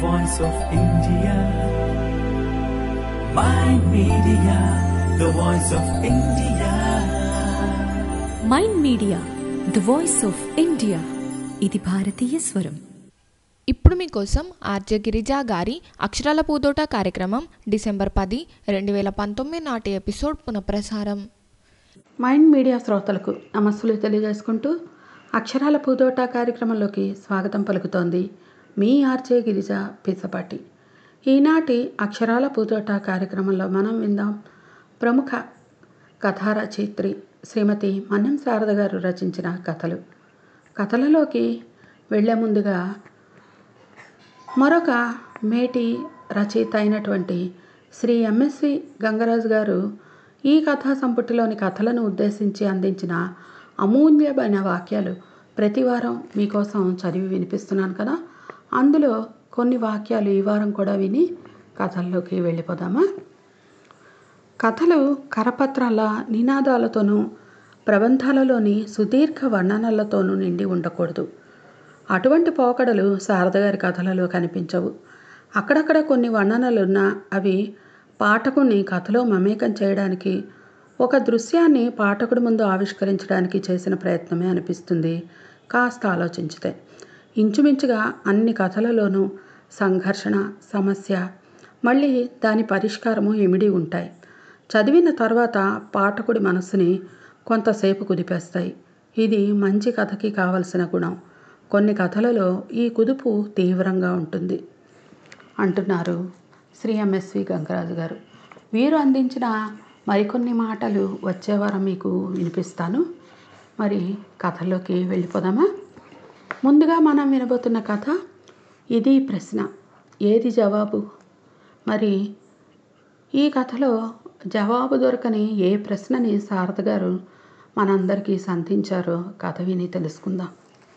voice of India. Mind Media, the voice of India. Mind media the voice of India ఇది భారతీయ స్వరం ఇప్పుడు మీకోసం ఆర్జే గిరిజా గారి అక్షరాల పూదోట కార్యక్రమం డిసెంబర్ పది రెండు వేల పంతొమ్మిది నాటి ఎపిసోడ్ పునఃప్రసారం మైండ్ మీడియా శ్రోతలకు నమస్సులు తెలియజేసుకుంటూ అక్షరాల పూదోట కార్యక్రమంలోకి స్వాగతం పలుకుతోంది మీ ఆర్జే గిరిజ పిసపాటి ఈనాటి అక్షరాల పూదోట కార్యక్రమంలో మనం విందాం ప్రముఖ కథా రచయిత్రి శ్రీమతి మన్నం శారద గారు రచించిన కథలు కథలలోకి వెళ్లే ముందుగా మరొక మేటి రచయిత అయినటువంటి శ్రీ ఎంఎస్వి గంగరాజు గారు ఈ కథా సంపుటిలోని కథలను ఉద్దేశించి అందించిన అమూల్యమైన వాక్యాలు ప్రతి వారం మీకోసం చదివి వినిపిస్తున్నాను కదా అందులో కొన్ని వాక్యాలు ఈ వారం కూడా విని కథల్లోకి వెళ్ళిపోదామా కథలు కరపత్రాల నినాదాలతోనూ ప్రబంధాలలోని సుదీర్ఘ వర్ణనలతోనూ నిండి ఉండకూడదు అటువంటి పోకడలు శారద గారి కథలలో కనిపించవు అక్కడక్కడ కొన్ని వర్ణనలున్నా అవి పాఠకుని కథలో మమేకం చేయడానికి ఒక దృశ్యాన్ని పాఠకుడి ముందు ఆవిష్కరించడానికి చేసిన ప్రయత్నమే అనిపిస్తుంది కాస్త ఆలోచించితే ఇంచుమించుగా అన్ని కథలలోనూ సంఘర్షణ సమస్య మళ్ళీ దాని పరిష్కారము ఇమిడి ఉంటాయి చదివిన తర్వాత పాఠకుడి మనస్సుని కొంతసేపు కుదిపేస్తాయి ఇది మంచి కథకి కావలసిన గుణం కొన్ని కథలలో ఈ కుదుపు తీవ్రంగా ఉంటుంది అంటున్నారు శ్రీ ఎంఎస్వి గంగరాజు గారు వీరు అందించిన మరికొన్ని మాటలు వచ్చే వారం మీకు వినిపిస్తాను మరి కథలోకి వెళ్ళిపోదామా ముందుగా మనం వినబోతున్న కథ ఇది ప్రశ్న ఏది జవాబు మరి ఈ కథలో జవాబు దొరకని ఏ ప్రశ్నని శారద గారు మనందరికీ సంధించారో కథ విని తెలుసుకుందాం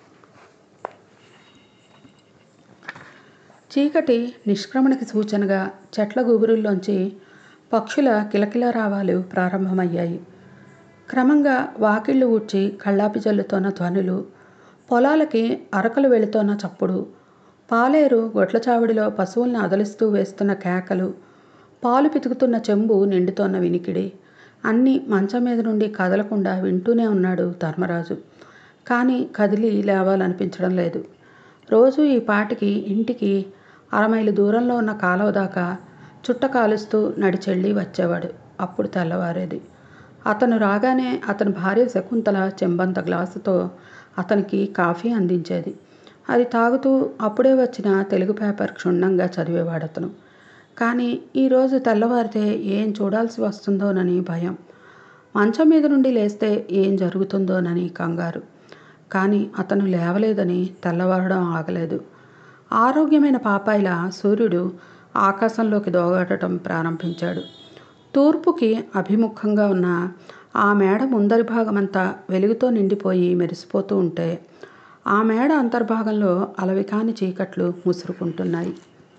చీకటి నిష్క్రమణకి సూచనగా చెట్ల గుబురుల్లోంచి పక్షుల కిలకిల రావాలు ప్రారంభమయ్యాయి క్రమంగా వాకిళ్ళు ఊడ్చి కళ్ళాపి జల్లుతోన్న ధ్వనులు పొలాలకి అరకలు వెళుతోన్న చప్పుడు పాలేరు గొడ్ల చావిడిలో పశువుల్ని అదలిస్తూ వేస్తున్న కేకలు పాలు పితుకుతున్న చెంబు నిండుతోన్న వినికిడి అన్నీ మంచం మీద నుండి కదలకుండా వింటూనే ఉన్నాడు ధర్మరాజు కానీ కదిలి లేవాలనిపించడం లేదు రోజు ఈ పాటికి ఇంటికి అరమైలు దూరంలో ఉన్న కాలువ దాకా చుట్ట కాలుస్తూ నడిచెళ్ళి వచ్చేవాడు అప్పుడు తెల్లవారేది అతను రాగానే అతని భార్య శకుంతల చెంబంత గ్లాసుతో అతనికి కాఫీ అందించేది అది తాగుతూ అప్పుడే వచ్చిన తెలుగు పేపర్ క్షుణ్ణంగా చదివేవాడు అతను కానీ ఈరోజు తెల్లవారితే ఏం చూడాల్సి వస్తుందోనని భయం మంచం మీద నుండి లేస్తే ఏం జరుగుతుందోనని కంగారు కానీ అతను లేవలేదని తెల్లవారడం ఆగలేదు ఆరోగ్యమైన పాపాయిల సూర్యుడు ఆకాశంలోకి దోగటం ప్రారంభించాడు తూర్పుకి అభిముఖంగా ఉన్న ఆ మేడ ముందరి భాగమంతా వెలుగుతో నిండిపోయి మెరిసిపోతూ ఉంటే ఆ మేడ అంతర్భాగంలో అలవికాని చీకట్లు ముసురుకుంటున్నాయి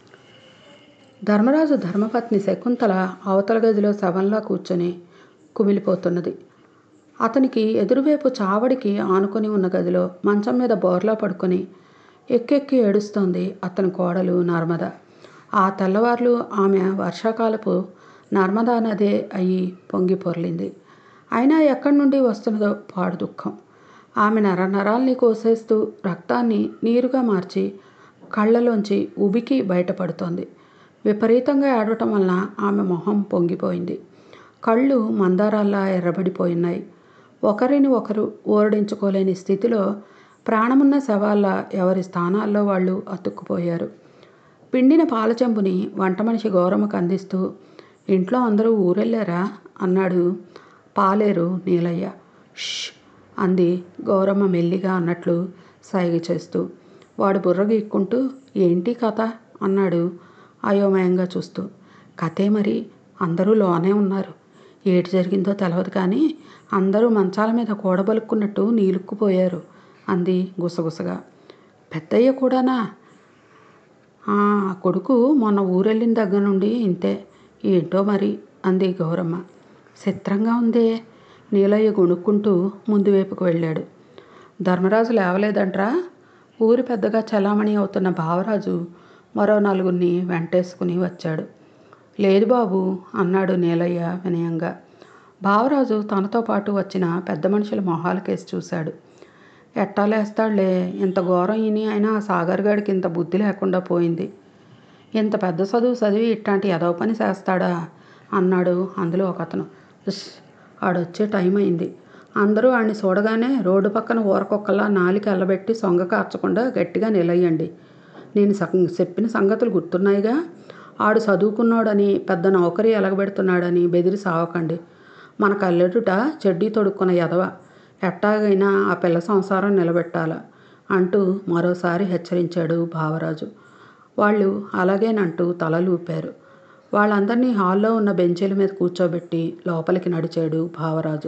ధర్మరాజు ధర్మపత్ని శకుంతల అవతల గదిలో శవంలా కూర్చొని కుమిలిపోతున్నది అతనికి ఎదురువైపు చావడికి ఆనుకొని ఉన్న గదిలో మంచం మీద బోర్లా పడుకొని ఎక్కెక్కి ఏడుస్తోంది అతని కోడలు నర్మద ఆ తెల్లవార్లు ఆమె వర్షాకాలపు నర్మదా నదే అయి పొంగి పొర్లింది అయినా ఎక్కడి నుండి వస్తున్నదో పాడు దుఃఖం ఆమె నర నరాల్ని కోసేస్తూ రక్తాన్ని నీరుగా మార్చి కళ్ళలోంచి ఉబికి బయటపడుతోంది విపరీతంగా ఏడవటం వలన ఆమె మొహం పొంగిపోయింది కళ్ళు మందారాల్లా ఎర్రబడిపోయినాయి ఒకరిని ఒకరు ఓరడించుకోలేని స్థితిలో ప్రాణమున్న శవాల్లా ఎవరి స్థానాల్లో వాళ్ళు అతుక్కుపోయారు పిండిన పాల చెంబుని వంట మనిషి గౌరమ్మకు అందిస్తూ ఇంట్లో అందరూ ఊరెళ్ళారా అన్నాడు పాలేరు నీలయ్య ష్ అంది గౌరమ్మ మెల్లిగా అన్నట్లు సైగ చేస్తూ వాడు బుర్ర గీక్కుంటూ ఏంటి కథ అన్నాడు అయోమయంగా చూస్తూ కథే మరి అందరూ లోనే ఉన్నారు ఏటి జరిగిందో తెలవదు కానీ అందరూ మంచాల మీద కూడబలుక్కున్నట్టు నీలుక్కుపోయారు అంది గుసగుసగా పెద్దయ్య కూడానా "ఆ, కొడుకు మొన్న ఊరెళ్ళిన దగ్గర నుండి ఇంతే ఏంటో మరి అంది గౌరమ్మ చిత్రంగా ఉందే నీలయ్య గొణుక్కుంటూ ముందు వైపుకు వెళ్ళాడు ధర్మరాజు లేవలేదంట్రా ఊరి పెద్దగా చలామణి అవుతున్న భావరాజు మరో నలుగురిని వెంటేసుకుని వచ్చాడు లేదు బాబు అన్నాడు నీలయ్య వినయంగా బావరాజు తనతో పాటు వచ్చిన పెద్ద మనుషుల మొహాల కేసి చూశాడు ఎట్టాలేస్తాడులే ఇంత ఘోరం ఇని అయినా ఆ సాగర్ గాడికి ఇంత బుద్ధి లేకుండా పోయింది ఇంత పెద్ద చదువు చదివి ఇట్లాంటి ఎదవ పని చేస్తాడా అన్నాడు అందులో ఒక అతను ఉష్ ఆడొచ్చే టైం అయింది అందరూ ఆడిని చూడగానే రోడ్డు పక్కన ఊరకొక్కలా నాలికి ఎల్లబెట్టి సొంగ కార్చకుండా గట్టిగా నిలయ్యండి నేను సం చెప్పిన సంగతులు గుర్తున్నాయిగా ఆడు చదువుకున్నాడని పెద్ద నౌకరీ ఎలగబెడుతున్నాడని బెదిరి సావకండి మన కల్లెడుట చెడ్డీ తొడుక్కున్న ఎదవ ఎట్టాగైనా ఆ పిల్ల సంసారం నిలబెట్టాల అంటూ మరోసారి హెచ్చరించాడు భావరాజు వాళ్ళు అలాగేనంటూ తలలూపారు వాళ్ళందరినీ హాల్లో ఉన్న బెంచీల మీద కూర్చోబెట్టి లోపలికి నడిచాడు భావరాజు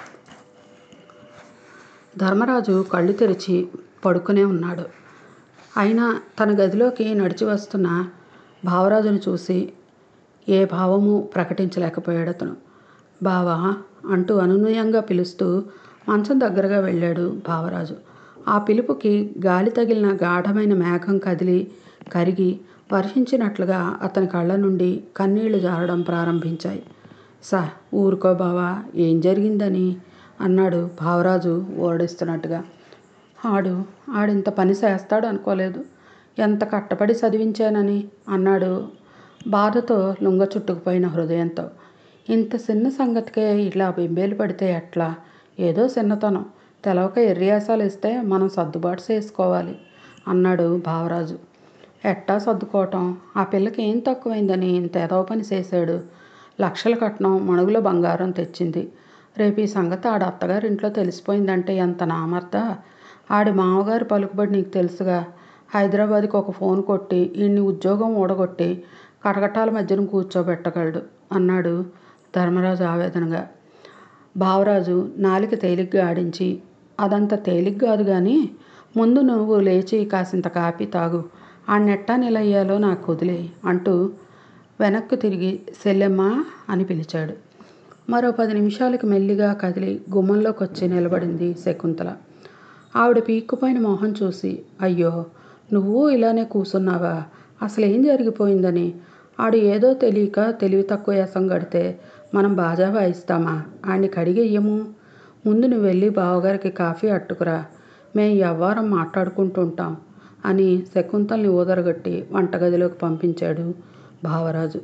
ధర్మరాజు కళ్ళు తెరిచి పడుకునే ఉన్నాడు అయినా తన గదిలోకి నడిచి వస్తున్న భావరాజును చూసి ఏ భావము ప్రకటించలేకపోయాడు అతను బావా అంటూ అనునయంగా పిలుస్తూ మంచం దగ్గరగా వెళ్ళాడు భావరాజు ఆ పిలుపుకి గాలి తగిలిన గాఢమైన మేఘం కదిలి కరిగి వర్షించినట్లుగా అతని కళ్ళ నుండి కన్నీళ్లు జారడం ప్రారంభించాయి సా ఊరుకో బావా ఏం జరిగిందని అన్నాడు భావరాజు ఓడిస్తున్నట్టుగా ఆడు ఆడింత పని చేస్తాడు అనుకోలేదు ఎంత కట్టపడి చదివించానని అన్నాడు బాధతో లుంగ చుట్టుకుపోయిన హృదయంతో ఇంత చిన్న సంగతికే ఇట్లా బెంబేలు పడితే ఎట్లా ఏదో చిన్నతనం తెలవక ఎర్రియాసాలు ఇస్తే మనం సర్దుబాటు చేసుకోవాలి అన్నాడు భావరాజు ఎట్టా సర్దుకోవటం ఆ పిల్లకి ఏం తక్కువైందని ఇంత ఎదవ పని చేశాడు లక్షల కట్నం మణుగుల బంగారం తెచ్చింది రేపు ఈ సంగతి ఆడ అత్తగారింట్లో తెలిసిపోయిందంటే ఎంత నామర్ద ఆడి మామగారి పలుకుబడి నీకు తెలుసుగా హైదరాబాద్కి ఒక ఫోన్ కొట్టి ఈయన్ని ఉద్యోగం ఊడగొట్టి కటకటాల మధ్యన కూర్చోబెట్టగలడు అన్నాడు ధర్మరాజు ఆవేదనగా బావరాజు నాలిక తేలిగ్గా ఆడించి అదంత తేలిగ్ కాదు కానీ ముందు నువ్వు లేచి కాసింత కాపీ తాగు ఆ నెట్టా నిలయ్యాలో నాకు వదిలే అంటూ వెనక్కు తిరిగి సెల్లెమ్మా అని పిలిచాడు మరో పది నిమిషాలకు మెల్లిగా కదిలి గుమ్మంలోకి వచ్చి నిలబడింది శకుంతల ఆవిడ పీక్కుపోయిన మొహం చూసి అయ్యో నువ్వు ఇలానే కూసున్నావా అసలు ఏం జరిగిపోయిందని ఆడు ఏదో తెలియక తెలివి తక్కువ వేసం గడితే మనం బాజా వాయిస్తామా ఆడిని కడిగెయ్యము ముందు నువ్వు వెళ్ళి బావగారికి కాఫీ అట్టుకురా మేం ఎవ్వారం మాట్లాడుకుంటుంటాం అని శకుంతల్ని ఊదరగట్టి వంటగదిలోకి పంపించాడు భావరాజు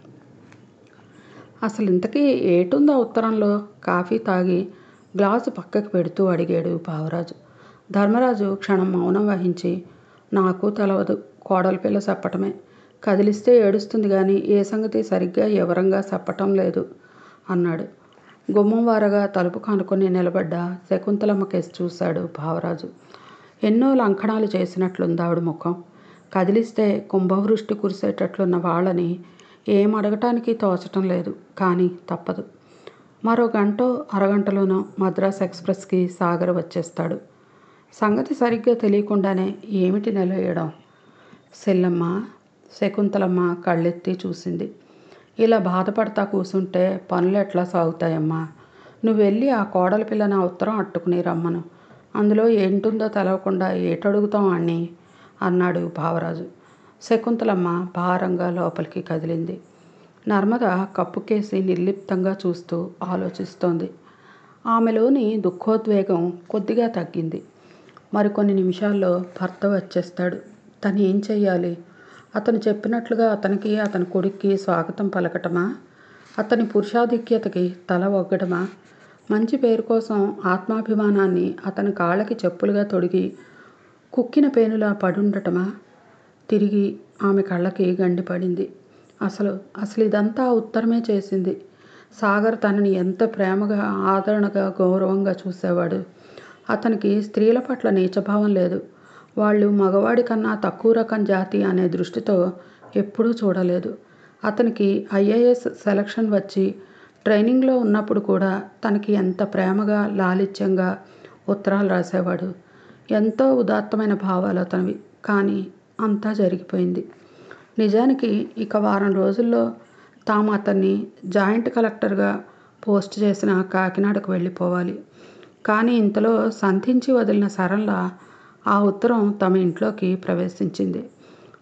అసలు ఇంతకీ ఏటుందో ఉత్తరంలో కాఫీ తాగి గ్లాసు పక్కకు పెడుతూ అడిగాడు భావరాజు ధర్మరాజు క్షణం మౌనం వహించి నాకు తెలవదు కోడలి పిల్ల చెప్పటమే కదిలిస్తే ఏడుస్తుంది కానీ ఏ సంగతి సరిగ్గా వివరంగా చెప్పటం లేదు అన్నాడు గుమ్మం వారగా తలుపు కానుకొని నిలబడ్డ శకుంతలమ్మ కేసు చూశాడు భావరాజు ఎన్నో లంకణాలు చేసినట్లుంది ఆవిడ ముఖం కదిలిస్తే కుంభవృష్టి కురిసేటట్లున్న వాళ్ళని ఏం అడగటానికి తోచటం లేదు కానీ తప్పదు మరో గంటో అరగంటలోనో మద్రాస్ ఎక్స్ప్రెస్కి సాగర్ వచ్చేస్తాడు సంగతి సరిగ్గా తెలియకుండానే ఏమిటి నిలయడం సెల్లమ్మ శకుంతలమ్మ కళ్ళెత్తి చూసింది ఇలా బాధపడతా కూసుంటే పనులు ఎట్లా సాగుతాయమ్మా నువ్వు వెళ్ళి ఆ కోడల పిల్లని ఉత్తరం అట్టుకుని రమ్మను అందులో ఏంటుందో తెలవకుండా ఏటడుగుతాం అన్ని అన్నాడు భావరాజు శకుంతలమ్మ భారంగా లోపలికి కదిలింది నర్మద కప్పుకేసి నిర్లిప్తంగా చూస్తూ ఆలోచిస్తోంది ఆమెలోని దుఃఖోద్వేగం కొద్దిగా తగ్గింది మరికొన్ని నిమిషాల్లో భర్త వచ్చేస్తాడు తను ఏం చెయ్యాలి అతను చెప్పినట్లుగా అతనికి అతని కొడుక్కి స్వాగతం పలకటమా అతని పురుషాధిక్యతకి తల ఒగ్గడమా మంచి పేరు కోసం ఆత్మాభిమానాన్ని అతని కాళ్ళకి చెప్పులుగా తొడిగి కుక్కిన పేనులా పడుండటమా తిరిగి ఆమె కళ్ళకి గండిపడింది అసలు అసలు ఇదంతా ఉత్తరమే చేసింది సాగర్ తనని ఎంత ప్రేమగా ఆదరణగా గౌరవంగా చూసేవాడు అతనికి స్త్రీల పట్ల నీచభావం లేదు వాళ్ళు మగవాడి కన్నా తక్కువ రకం జాతి అనే దృష్టితో ఎప్పుడూ చూడలేదు అతనికి ఐఏఎస్ సెలక్షన్ వచ్చి ట్రైనింగ్లో ఉన్నప్పుడు కూడా తనకి ఎంత ప్రేమగా లాలిత్యంగా ఉత్తరాలు రాసేవాడు ఎంతో ఉదాత్తమైన భావాలు అతనివి కానీ అంతా జరిగిపోయింది నిజానికి ఇక వారం రోజుల్లో తాము అతన్ని జాయింట్ కలెక్టర్గా పోస్ట్ చేసిన కాకినాడకు వెళ్ళిపోవాలి కానీ ఇంతలో సంధించి వదిలిన సరళ ఆ ఉత్తరం తమ ఇంట్లోకి ప్రవేశించింది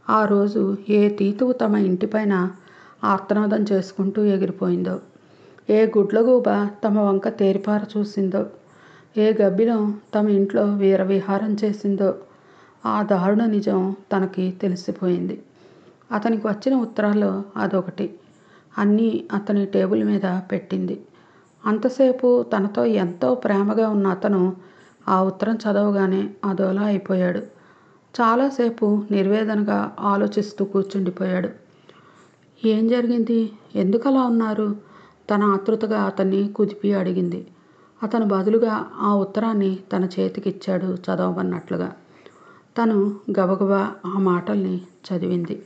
ఆ రోజు ఏ తీతువు తమ ఇంటిపైన ఆర్తనాదం చేసుకుంటూ ఎగిరిపోయిందో ఏ గుడ్లగూబ తమ వంక తేరిపార చూసిందో ఏ గబ్బిలం తమ ఇంట్లో వీరవిహారం చేసిందో ఆ దారుణ నిజం తనకి తెలిసిపోయింది అతనికి వచ్చిన ఉత్తరాల్లో అదొకటి అన్నీ అతని టేబుల్ మీద పెట్టింది అంతసేపు తనతో ఎంతో ప్రేమగా ఉన్న అతను ఆ ఉత్తరం చదవగానే అదోలా అయిపోయాడు చాలాసేపు నిర్వేదనగా ఆలోచిస్తూ కూర్చుండిపోయాడు ఏం జరిగింది ఎందుకు అలా ఉన్నారు తన ఆతృతగా అతన్ని కుదిపి అడిగింది అతను బదులుగా ఆ ఉత్తరాన్ని తన చేతికిచ్చాడు చదవమన్నట్లుగా తను గబగబా ఆ మాటల్ని చదివింది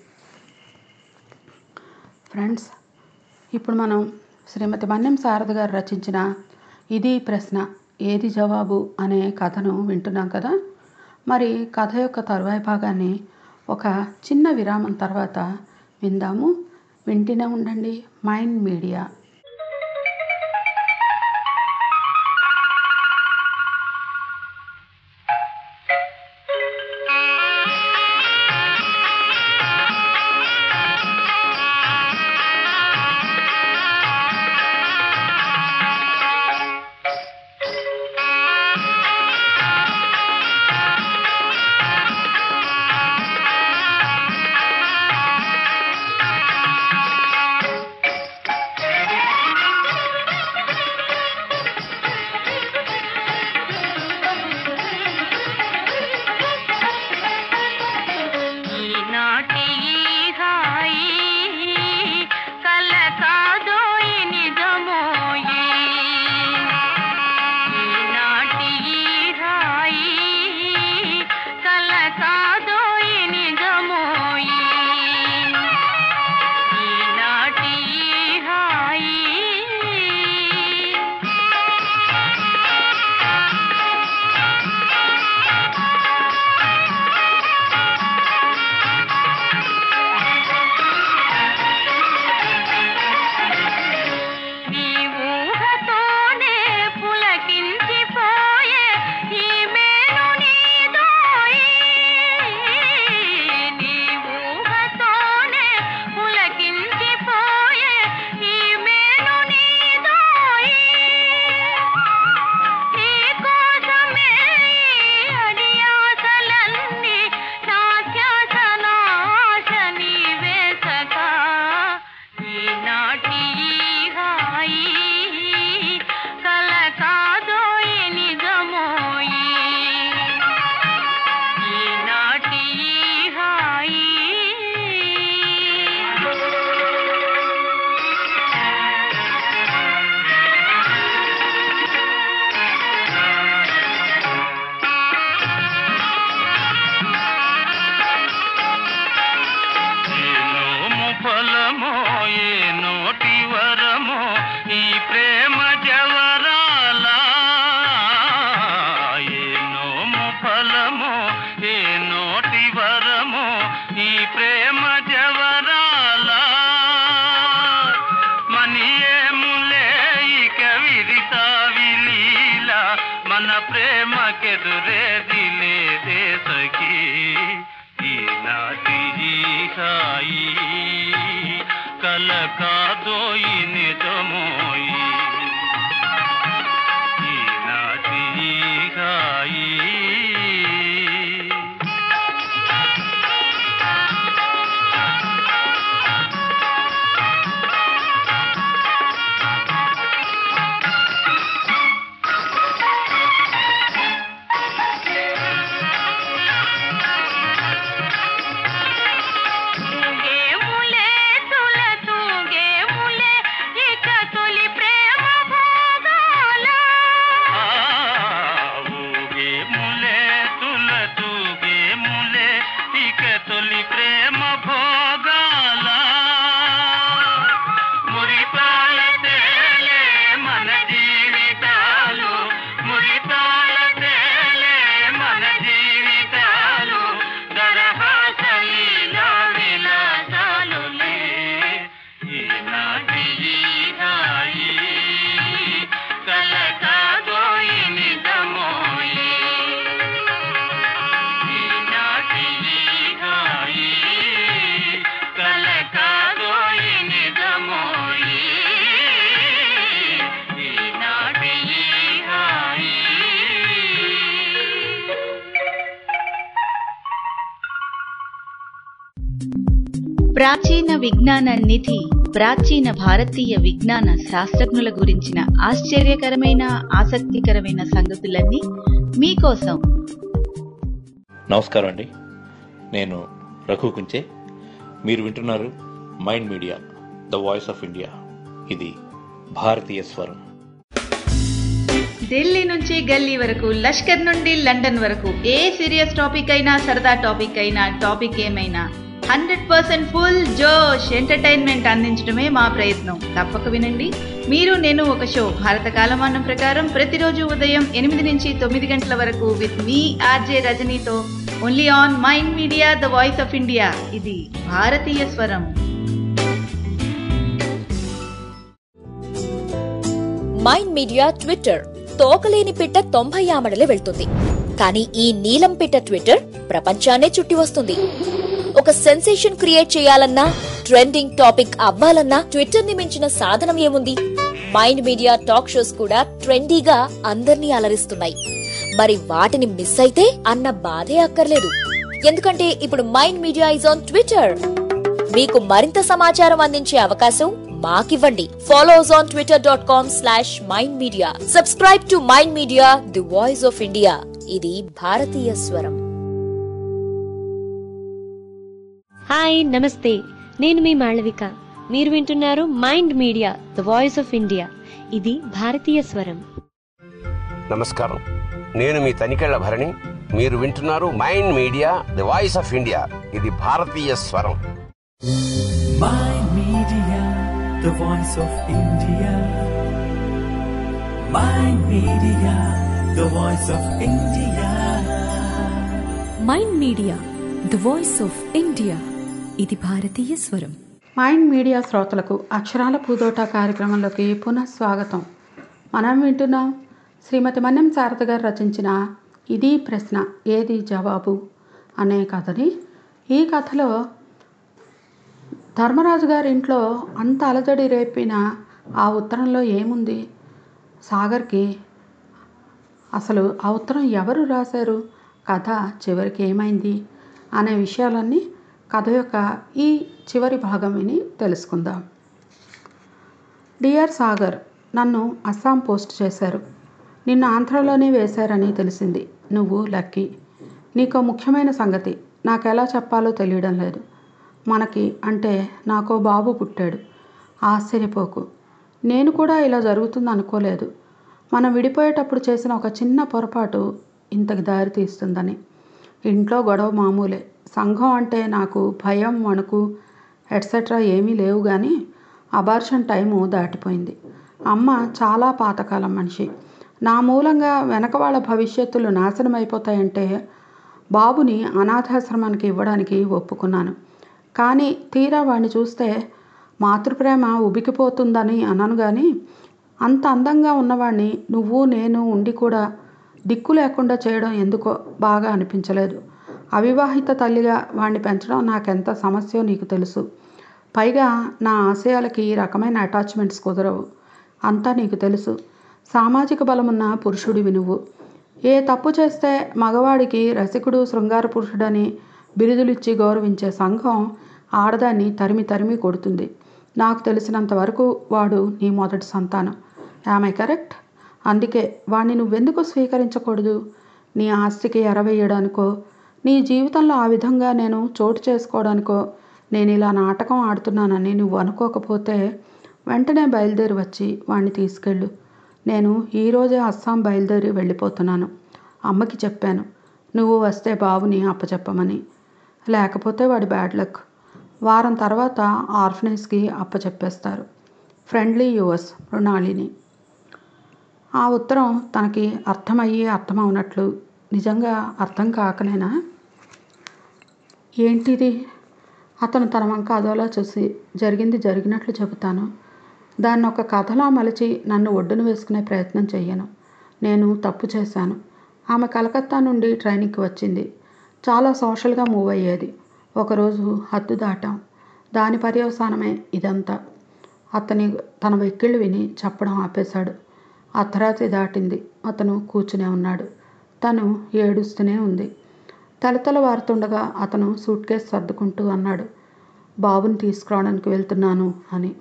ఫ్రెండ్స్ ఇప్పుడు మనం శ్రీమతి మన్యం శారద గారు రచించిన ఇది ప్రశ్న ఏది జవాబు అనే కథను వింటున్నాం కదా మరి కథ యొక్క తరువాయి భాగాన్ని ఒక చిన్న విరామం తర్వాత విందాము వింటూనే ఉండండి మైండ్ మీడియా ఈనాటి ఈ హాయి కల కాదోయి నిజమోయి ఈనాటి ఈ హాయి కల కాదోయి నిజమోయి ఈనాటి ఈ హాయి నీ ఊహతోనే పులకించిపోయే ఈ మేలు నీదోయి నీ ఊహతోనే పులకించిపోయే ఈ మేలు నీదోయి నీ కోసమే ఈ అడియాసలన్నీ నా ధ్యాస నాశ నీవే సఖా ఈనాటి ఈ హాయి కల కాదోయి నిజమోయి ఈనాటి ఈ హాయి ఏనోము ఫలమో ఏ నోటి వరమో ఈ ప్రేమ జవరాల ఏనోము ఫలమో ఏ నోటి వరమో ఈ ప్రేమ జవరాల మనియేములే ఇక విరితా విలీల మన ప్రేమకెదురేది లేదే సఖీ ఈనాటి ఈ హాయి కల కాదోయి నిజమోయి ఈనాటి ఈ హాయి తూగేములే తుల తూగేములే ఇక తొలి ప్రేమ ప్రాచీన విజ్ఞాన నిధి ప్రాచీన భారతీయ విజ్ఞాన శాస్త్రజ్ఞుల గురించిన ఆశ్చర్యకరమైన ఆసక్తికరమైన సంగతులన్నీ మీకోసం నమస్కారం అండి నేను రఘు కుంచే మీరు వింటున్నారు mind media the voice of India ఇది భారతీయ స్వరం ఢిల్లీ నుంచి గల్లీ వరకు లష్కర్ నుండి లండన్ వరకు ఏ సీరియస్ టాపిక్ అయినా సరదా టాపిక్ అయినా టాపిక్ ఏమైనా హండ్రెడ్ పర్సెంట్ ఫుల్ జోష్ ఎంటర్టైన్మెంట్ అందించడమే మా ప్రయత్నం తప్పక వినండి మీరు నేను ఒక షో భారత కాలమానం ప్రకారం ప్రతిరోజు ఉదయం ఎనిమిది నుంచి తొమ్మిది గంటల వరకు విత్ మీ ఆర్జే రజనీతో only on mind media the voice of India ఇది భారతీయ స్వరం మైండ్ మీడియా ట్విట్టర్ తోకలేని పిట్ట తొంభై ఆమడలే వెళ్తుంది కానీ ఈ నీలం పిట్ట ట్విట్టర్ ప్రపంచాన్నే చుట్టి వస్తుంది ఒక సెన్సేషన్ క్రియేట్ చేయాలన్నా ట్రెండింగ్ టాపిక్ అవ్వాలన్నా ట్విట్టర్ ని మించిన సాధనం ఏముంది మైండ్ మీడియా టాక్ షోస్ కూడా ట్రెండీగా అందర్నీ అలరిస్తున్నాయి మరి వాటిని మిస్ అయితే అన్న బాధే అక్కర్లేదు ఎందుకంటే ఇప్పుడు mind media is on Twitter మీకు మరింత సమాచారం అందించే అవకాశం మాకివ్వండి follows on Twitter dot com slash mind media subscribe to mind media the voice of India ఇది భారతీయ స్వరం హాయ్ నమస్తే నేను మీ మాళవిక మీరు వింటున్నారు mind media the voice of India ఇది భారతీయ స్వరం నమస్కారం నేను మీ తనికెళ్ల భరణి మీరు వింటున్నారు mind media the voice of India ఇది భారతీయ స్వరం Mind Media, the voice of India. Mind Media, the voice of India. Mind media the voice of India ఇది భారతీయ స్వరం మైండ్ మీడియా శ్రోతలకు అక్షరాల పూదోట కార్యక్రమంలోకి పునః స్వాగతం మనం వింటున్నాం శ్రీమతి మన్యం శారద గారు రచించిన ఇది ప్రశ్న ఏది జవాబు అనే కథని ఈ కథలో ధర్మరాజు గారి ఇంట్లో అంత అలజడి రేపిన ఆ ఉత్తరంలో ఏముంది సాగర్కి అసలు ఆ ఉత్తరం ఎవరు రాశారు కథ చివరికి ఏమైంది అనే విషయాలన్నీ కథ యొక్క ఈ చివరి భాగం విని తెలుసుకుందాం డియర్ సాగర్ నన్ను అస్సాం పోస్ట్ చేశారు నిన్ను ఆంధ్రలోనే వేశారని తెలిసింది నువ్వు లక్కీ నీకో ముఖ్యమైన సంగతి నాకు ఎలా చెప్పాలో తెలియడం లేదు మనకి అంటే నాకో బాబు పుట్టాడు ఆశ్చర్యపోకు నేను కూడా ఇలా జరుగుతుంది అనుకోలేదు మనం విడిపోయేటప్పుడు చేసిన ఒక చిన్న పొరపాటు ఇంతకు దారి తీస్తుందని ఇంట్లో గొడవ మామూలే సంఘం అంటే నాకు భయం వణుకు ఎట్సెట్రా ఏమీ లేవు కానీ అబార్షన్ టైము దాటిపోయింది అమ్మ చాలా పాతకాలం మనిషి నా మూలంగా వెనక వాళ్ళ భవిష్యత్తులు నాశనం అయిపోతాయంటే బాబుని అనాథాశ్రమానికి ఇవ్వడానికి ఒప్పుకున్నాను కానీ తీరా వాడిని చూస్తే మాతృప్రేమ ఉబికిపోతుందని అన్నాను కానీ అంత అందంగా ఉన్నవాడిని నువ్వు నేను ఉండి కూడా దిక్కు లేకుండా చేయడం ఎందుకో బాగా అనిపించలేదు అవివాహిత తల్లిగా వాడిని పెంచడం నాకెంత సమస్యో నీకు తెలుసు పైగా నా ఆశయాలకి ఈ రకమైన అటాచ్మెంట్స్ కుదరవు అంతా నీకు తెలుసు సామాజిక బలమున్న పురుషుడివి నువ్వు ఏ తప్పు చేస్తే మగవాడికి రసికుడు శృంగార పురుషుడని బిరుదులిచ్చి గౌరవించే సంఘం ఆడదాన్ని తరిమి తరిమి కొడుతుంది నాకు తెలిసినంత వరకు వాడు నీ మొదటి సంతానం ఆమె కరెక్ట్ అందుకే వాణ్ణి నువ్వెందుకు స్వీకరించకూడదు నీ ఆస్తికి ఎరవేయడానికో నీ జీవితంలో ఆ విధంగా నేను చోటు చేసుకోవడానికో నేను ఇలా నాటకం ఆడుతున్నానని నువ్వు అనుకోకపోతే వెంటనే బయలుదేరి వచ్చి వాణ్ణి తీసుకెళ్ళు నేను ఈరోజే అస్సాం బయలుదేరి వెళ్ళిపోతున్నాను అమ్మకి చెప్పాను నువ్వు వస్తే బాబుని అప్పచెప్పమని లేకపోతే వాడి బ్యాడ్ లక్ వారం తర్వాత ఆర్ఫనేజ్కి అప్పచెప్పేస్తారు ఫ్రెండ్లీ యువర్స్ మృణాళిని ఆ ఉత్తరం తనకి అర్థమయ్యి అర్థమవునట్లు నిజంగా అర్థం కాకనేనా ఏంటిది అతను తన వంక అదోలా చూసి జరిగింది జరిగినట్లు చెబుతాను దాన్ని ఒక కథలా మలిచి నన్ను ఒడ్డున వేసుకునే ప్రయత్నం చెయ్యను నేను తప్పు చేశాను ఆమె కలకత్తా నుండి ట్రైనింగ్కి వచ్చింది చాలా సోషల్గా మూవ్ అయ్యేది ఒకరోజు హద్దు దాటాం దాని పర్యవసానమే ఇదంతా అతని తన వెక్కిళ్ళు విని చెప్పడం ఆపేశాడు అర్ధరాత్రి దాటింది అతను కూర్చునే ఉన్నాడు తను ఏడుస్తూనే ఉంది తలతల వారుతుండగా అతను సూట్ కేసు సర్దుకుంటూ అన్నాడు బాబుని తీసుకురావడానికి వెళ్తున్నాను అని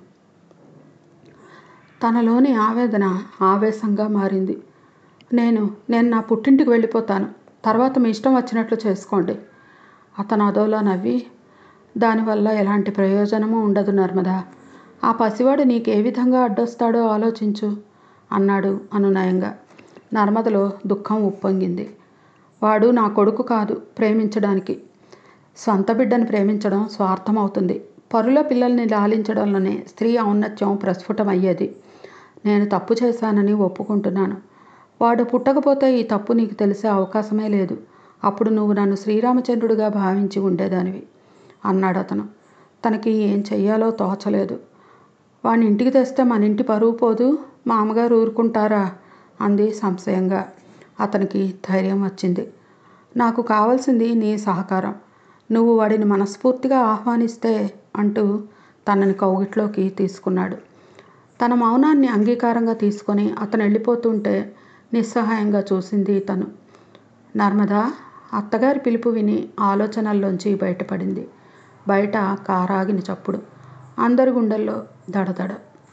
తనలోని ఆవేదన ఆవేశంగా మారింది నేను నేను నా పుట్టింటికి వెళ్ళిపోతాను తర్వాత మీ ఇష్టం వచ్చినట్లు చేసుకోండి అతను అదోలా నవ్వి దానివల్ల ఎలాంటి ప్రయోజనము ఉండదు నర్మదా ఆ పసివాడు నీకు ఏ విధంగా అడ్డొస్తాడో ఆలోచించు అన్నాడు అనునయంగా నర్మదలో దుఃఖం ఉప్పొంగింది వాడు నా కొడుకు కాదు ప్రేమించడానికి సొంత బిడ్డను ప్రేమించడం స్వార్థం అవుతుంది పరుల పిల్లల్ని లాలించడంలోనే స్త్రీ ఔన్నత్యం ప్రస్ఫుటమయ్యేది నేను తప్పు చేశానని ఒప్పుకుంటున్నాను వాడు పుట్టకపోతే ఈ తప్పు నీకు తెలిసే అవకాశమే లేదు అప్పుడు నువ్వు నన్ను శ్రీరామచంద్రుడిగా భావించి ఉండేదానివి అన్నాడు అతను తనకి ఏం చెయ్యాలో తోచలేదు వాడిని ఇంటికి తెస్తే మన ఇంటి పరువు పోదు మా అమ్మగారు ఊరుకుంటారా అంది సంశయంగా అతనికి ధైర్యం వచ్చింది నాకు కావాల్సింది నీ సహకారం నువ్వు వాడిని మనస్ఫూర్తిగా ఆహ్వానిస్తే అంటూ తనని కౌగిట్లోకి తీసుకున్నాడు తన మౌనాన్ని అంగీకారంగా తీసుకొని అతను వెళ్ళిపోతుంటే నిస్సహాయంగా చూసింది తను నర్మదా అత్తగారి పిలుపు విని ఆలోచనల్లోంచి బయటపడింది బయట కారాగిన చప్పుడు అందరి గుండెల్లో దడదడ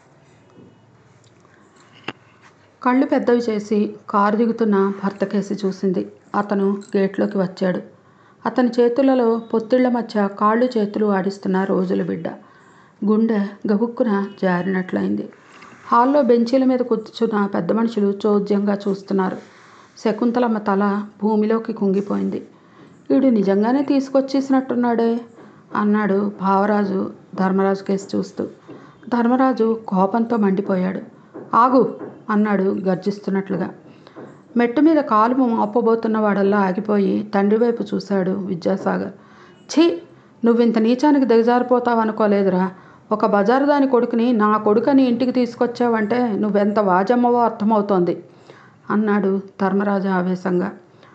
కళ్ళు పెద్దవి చేసి కారు దిగుతున్న భర్త కేసి చూసింది అతను గేట్లోకి వచ్చాడు అతని చేతులలో పొత్తిళ్ల మధ్య కాళ్ళు చేతులు ఆడిస్తున్న రోజుల బిడ్డ గుండె గబుక్కున జారినట్లయింది హాల్లో బెంచీల మీద కూర్చున్న పెద్ద మనుషులు చోద్యంగా చూస్తున్నారు శకుంతలమ్మ తల భూమిలోకి కుంగిపోయింది వీడు నిజంగానే తీసుకొచ్చేసినట్టున్నాడే అన్నాడు భావరాజు ధర్మరాజు కేసు చూస్తూ ధర్మరాజు కోపంతో మండిపోయాడు ఆగు అన్నాడు గర్జిస్తున్నట్లుగా మెట్టు మీద కాలు మోపబోతున్న వాడల్లా ఆగిపోయి తండ్రి వైపు చూశాడు విద్యాసాగర్ ఛీ నువ్వింత నీచానికి దిగజారిపోతావు అనుకోలేదురా ఒక బజారు దాని కొడుకుని నా కొడుకని ఇంటికి తీసుకొచ్చావంటే నువ్వెంత వాజమ్మవో అర్థమవుతోంది అన్నాడు ధర్మరాజు ఆవేశంగా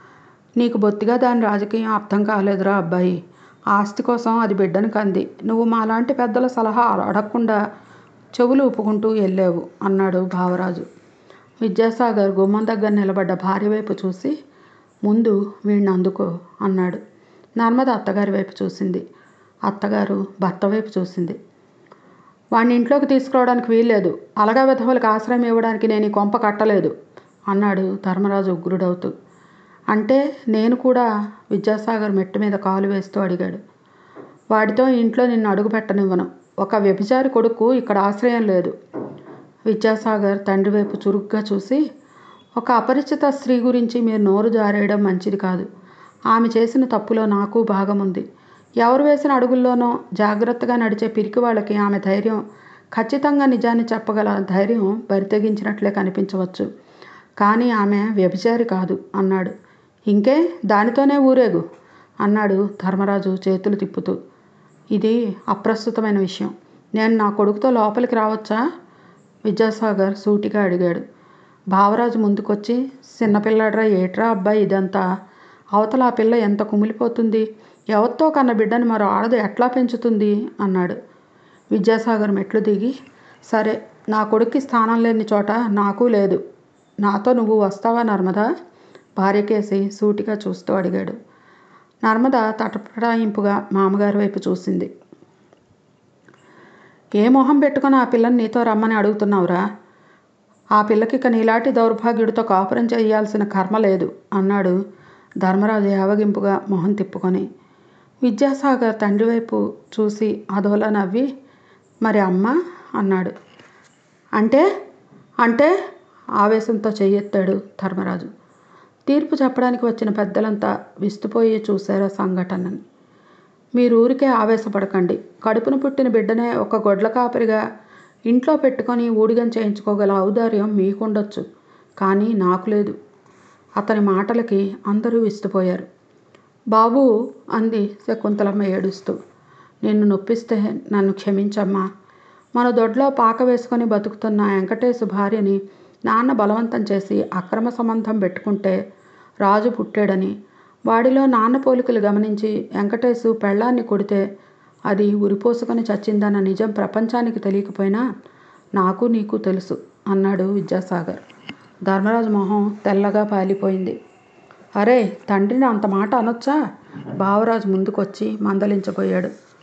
నీకు బొత్తిగా దాని రాజకీయం అర్థం కాలేదురా అబ్బాయి ఆస్తి కోసం అది బిడ్డను కంది నువ్వు మాలాంటి పెద్దల సలహా అడగకుండా చెవులు ఊపుకుంటూ వెళ్ళావు అన్నాడు భావరాజు విద్యాసాగర్ గుమ్మం దగ్గర నిలబడ్డ భార్య వైపు చూసి ముందు వీడిని అందుకో అన్నాడు నర్మద అత్తగారి వైపు చూసింది అత్తగారు భర్త వైపు చూసింది వాడిని ఇంట్లోకి తీసుకురావడానికి వీల్లేదు అలగా విధవులకు ఆశ్రయం ఇవ్వడానికి నేను ఈ కొంప కట్టలేదు అన్నాడు ధర్మరాజు ఉగ్రుడవుతూ అంటే నేను కూడా విద్యాసాగర్ మెట్టు మీద కాలు వేస్తూ అడిగాడు వాడితో ఇంట్లో నిన్ను అడుగు పెట్టనివ్వను ఒక వ్యభిచారి కొడుకు ఇక్కడ ఆశ్రయం లేదు విద్యాసాగర్ తండ్రి వైపు చురుగ్గా చూసి ఒక అపరిచిత స్త్రీ గురించి మీరు నోరు జారేయడం మంచిది కాదు ఆమె చేసిన తప్పులో నాకు భాగం ఉంది ఎవరు వేసిన అడుగుల్లోనో జాగ్రత్తగా నడిచే పిరికి వాళ్ళకి ఆమె ధైర్యం ఖచ్చితంగా నిజాన్ని చెప్పగల ధైర్యం బరితెగించినట్లే కనిపించవచ్చు కానీ ఆమె వ్యభిచారి కాదు అన్నాడు ఇంకే దానితోనే ఊరేగు అన్నాడు ధర్మరాజు చేతులు తిప్పుతూ ఇది అప్రస్తుతమైన విషయం నేను నా కొడుకుతో లోపలికి రావచ్చా విద్యాసాగర్ సూటిగా అడిగాడు భావరాజు ముందుకొచ్చి చిన్నపిల్లాడ్రా ఏట్రా అబ్బాయి ఇదంతా అవతల ఆ పిల్ల ఎంత కుమిలిపోతుంది ఎవరితో కన్న బిడ్డని మరో ఆడది ఎట్లా పెంచుతుంది అన్నాడు విద్యాసాగర్ మెట్లు దిగి సరే నా కొడుక్కి స్థానం లేని చోట నాకు లేదు నాతో నువ్వు వస్తావా నర్మదా భార్యకేసి సూటిగా చూస్తూ అడిగాడు నర్మద తటపటాయింపుగా మామగారి వైపు చూసింది ఏ మొహం పెట్టుకుని ఆ పిల్లని నీతో రమ్మని అడుగుతున్నావురా ఆ పిల్లకి ఇక నీలాంటి దౌర్భాగ్యుడితో కాపురం చేయాల్సిన కర్మ లేదు అన్నాడు ధర్మరాజు యావగింపుగా మొహం తిప్పుకొని విద్యాసాగర్ తండ్రి వైపు చూసి అదోలా నవ్వి మరి అమ్మ అన్నాడు అంటే అంటే ఆవేశంతో చెయ్యెత్తాడు ధర్మరాజు తీర్పు చెప్పడానికి వచ్చిన పెద్దలంతా విస్తుపోయి చూశారు ఆ సంఘటనని మీరు ఊరికే ఆవేశపడకండి కడుపున పుట్టిన బిడ్డనే ఒక గొడ్ల కాపరిగా ఇంట్లో పెట్టుకొని ఊడిగం చేయించుకోగల ఔదార్యం మీకుండొచ్చు కానీ నాకు లేదు అతని మాటలకి అందరూ విస్తుపోయారు బాబు అంది శకుంతలమ్మ ఏడుస్తూ నిన్ను నొప్పిస్తే నన్ను క్షమించమ్మా మన దొడ్లో పాక వేసుకొని బతుకుతున్న వెంకటేశు భార్యని నాన్న బలవంతం చేసి అక్రమ సంబంధం పెట్టుకుంటే రాజు పుట్టాడని వాడిలో నాన్న పోలికలు గమనించి వెంకటేశు పెళ్ళాన్ని కొడితే అది ఉరిపోసుకొని చచ్చిందన్న నిజం ప్రపంచానికి తెలియకపోయినా నాకు నీకు తెలుసు అన్నాడు విద్యాసాగర్ ధర్మరాజు మొహం తెల్లగా పాలిపోయింది అరే తండ్రిని అంత మాట అనొచ్చా బావరాజు ముందుకొచ్చి మందలించబోయాడు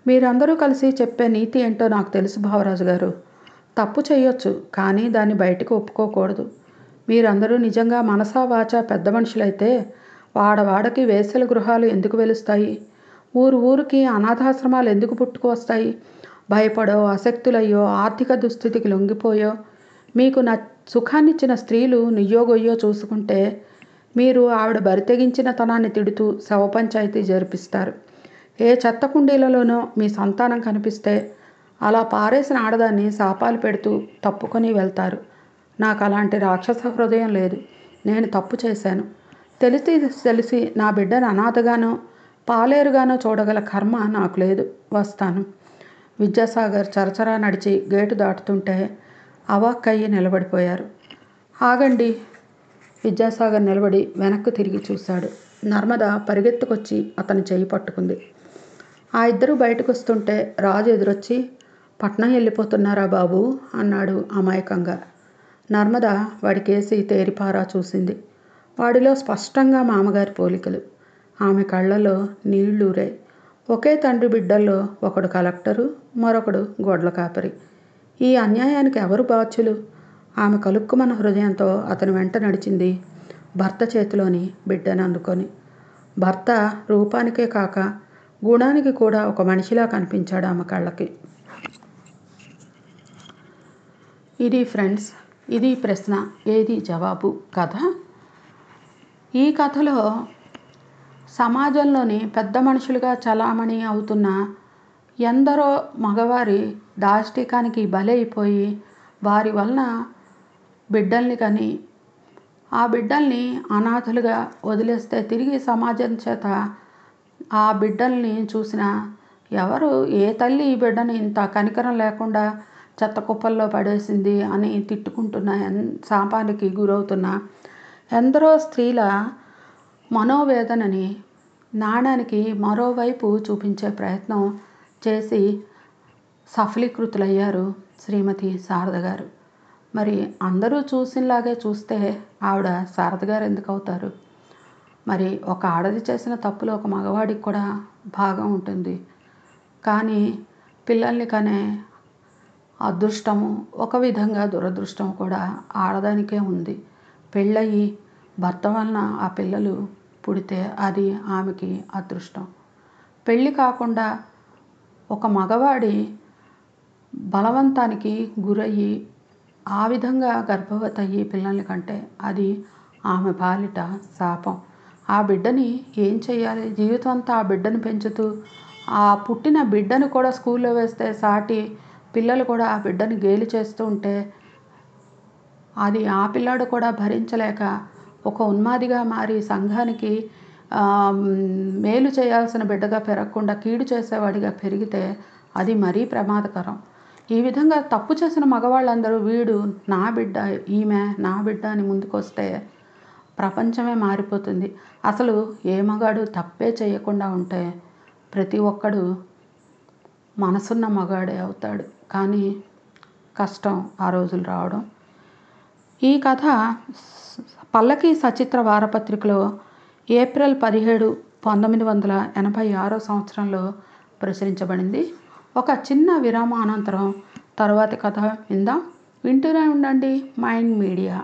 మీరందరూ కలిసి చెప్పే నీతి ఏంటో నాకు తెలుసు భావరాజు గారు తప్పు చేయొచ్చు కానీ దాన్ని బయటకు ఒప్పుకోకూడదు మీరందరూ నిజంగా మనసా వాచా పెద్ద మనుషులైతే వాడవాడకి వేసల గృహాలు ఎందుకు వెలుస్తాయి ఊరు ఊరికి అనాథాశ్రమాలు ఎందుకు పుట్టుకు వస్తాయి భయపడో అసక్తులయ్యో ఆర్థిక దుస్థితికి లొంగిపోయో మీకు న సుఖాన్నిచ్చిన స్త్రీలు నియ్యోగొయ్యో చూసుకుంటే మీరు ఆవిడ బరితెగించిన తనాన్ని తిడుతూ శవ పంచాయతీ జరిపిస్తారు ఏ చెత్త కుండీలలోనో మీ సంతానం కనిపిస్తే అలా పారేసిన ఆడదాన్ని శాపాలు పెడుతూ తప్పుకొని వెళ్తారు నాకు అలాంటి రాక్షస హృదయం లేదు నేను తప్పు చేశాను తెలిసి తెలిసి నా బిడ్డను అనాథగానో పాలేరుగానో చూడగల కర్మ నాకు లేదు వస్తాను విద్యాసాగర్ చరచరా నడిచి గేటు దాటుతుంటే అవాక్కయ్యి నిలబడిపోయారు ఆగండి విద్యాసాగర్ నిలబడి వెనక్కు తిరిగి చూశాడు నర్మద పరిగెత్తుకొచ్చి అతని చెయ్యి పట్టుకుంది ఆ ఇద్దరు బయటకు వస్తుంటే రాజు ఎదురొచ్చి పట్నం వెళ్ళిపోతున్నారా బాబు అన్నాడు అమాయకంగా నర్మద వాడికేసి తేరిపారా చూసింది వాడిలో స్పష్టంగా మామగారి పోలికలు ఆమె కళ్ళలో నీళ్లూరే ఒకే తండ్రి బిడ్డల్లో ఒకడు కలెక్టరు మరొకడు గొడ్ల కాపరి ఈ అన్యాయానికి ఎవరు బాధ్యులు ఆమె కలుక్కుమన్న హృదయంతో అతని వెంట నడిచింది భర్త చేతిలోని బిడ్డను అందుకొని భర్త రూపానికే కాక గుణానికి కూడా ఒక మనిషిలా కనిపించాడు ఆమె కళ్ళకి ఇది ఫ్రెండ్స్ ఇది ప్రశ్న ఏది జవాబు కథ ఈ కథలో సమాజంలోని పెద్ద మనుషులుగా చలామణి అవుతున్న ఎందరో మగవారి దాష్టికానికి బలైపోయి వారి వలన బిడ్డల్ని కని ఆ బిడ్డల్ని అనాథలుగా వదిలేస్తే తిరిగి సమాజం చేత ఆ బిడ్డల్ని చూసిన ఎవరు ఏ తల్లి ఈ బిడ్డని ఇంత కనికరం లేకుండా చెత్త కుప్పల్లో పడేసింది అని తిట్టుకుంటున్న ఎన్ శాపానికి గురవుతున్న ఎందరో స్త్రీల మనోవేదనని నాణానికి మరోవైపు చూపించే ప్రయత్నం చేసి సఫలీకృతులయ్యారు శ్రీమతి శారద గారు మరి అందరూ చూసినలాగే చూస్తే ఆవిడ శారద గారు ఎందుకు అవుతారు మరి ఒక ఆడది చేసిన తప్పులో ఒక మగవాడికి కూడా భాగం ఉంటుంది కానీ పిల్లల్ని కనే అదృష్టము ఒక విధంగా దురదృష్టం కూడా ఆడదానికే ఉంది పెళ్ళయి భర్త వలన ఆ పిల్లలు పుడితే అది ఆమెకి అదృష్టం పెళ్ళి కాకుండా ఒక మగవాడి బలవంతానికి గురయ్యి ఆ విధంగా గర్భవతి అయ్యి పిల్లల్ని కంటే అది ఆమె పాలిట శాపం ఆ బిడ్డని ఏం చేయాలి జీవితం అంతా ఆ బిడ్డను పెంచుతూ ఆ పుట్టిన బిడ్డను కూడా స్కూల్లో వేస్తే సాటి పిల్లలు కూడా ఆ బిడ్డని గేలి చేస్తూ ఉంటే అది ఆ పిల్లాడు కూడా భరించలేక ఒక ఉన్మాదిగా మారి సంఘానికి ఆ, మేలు చేయాల్సిన బిడ్డగా పెరగకుండా కీడు చేసేవాడిగా పెరిగితే అది మరీ ప్రమాదకరం ఈ విధంగా తప్పు చేసిన మగవాళ్ళందరూ వీడు నా బిడ్డ ఈమె నా బిడ్డ అని ముందుకొస్తే ప్రపంచమే మారిపోతుంది అసలు ఏ మగాడు తప్పే చేయకుండా ఉంటే ప్రతి ఒక్కడు మనసున్న మగాడే అవుతాడు కానీ కష్టం ఆ రోజులు రావడం ఈ కథ పల్లకి సచిత్ర వారపత్రికలో ఏప్రిల్ పదిహేడు పంతొమ్మిది వందల ఎనభై ఆరో సంవత్సరంలో ప్రచురించబడింది ఒక చిన్న విరామ అనంతరం తరువాతి కథ విందాం వింటూనే ఉండండి మైండ్ మీడియా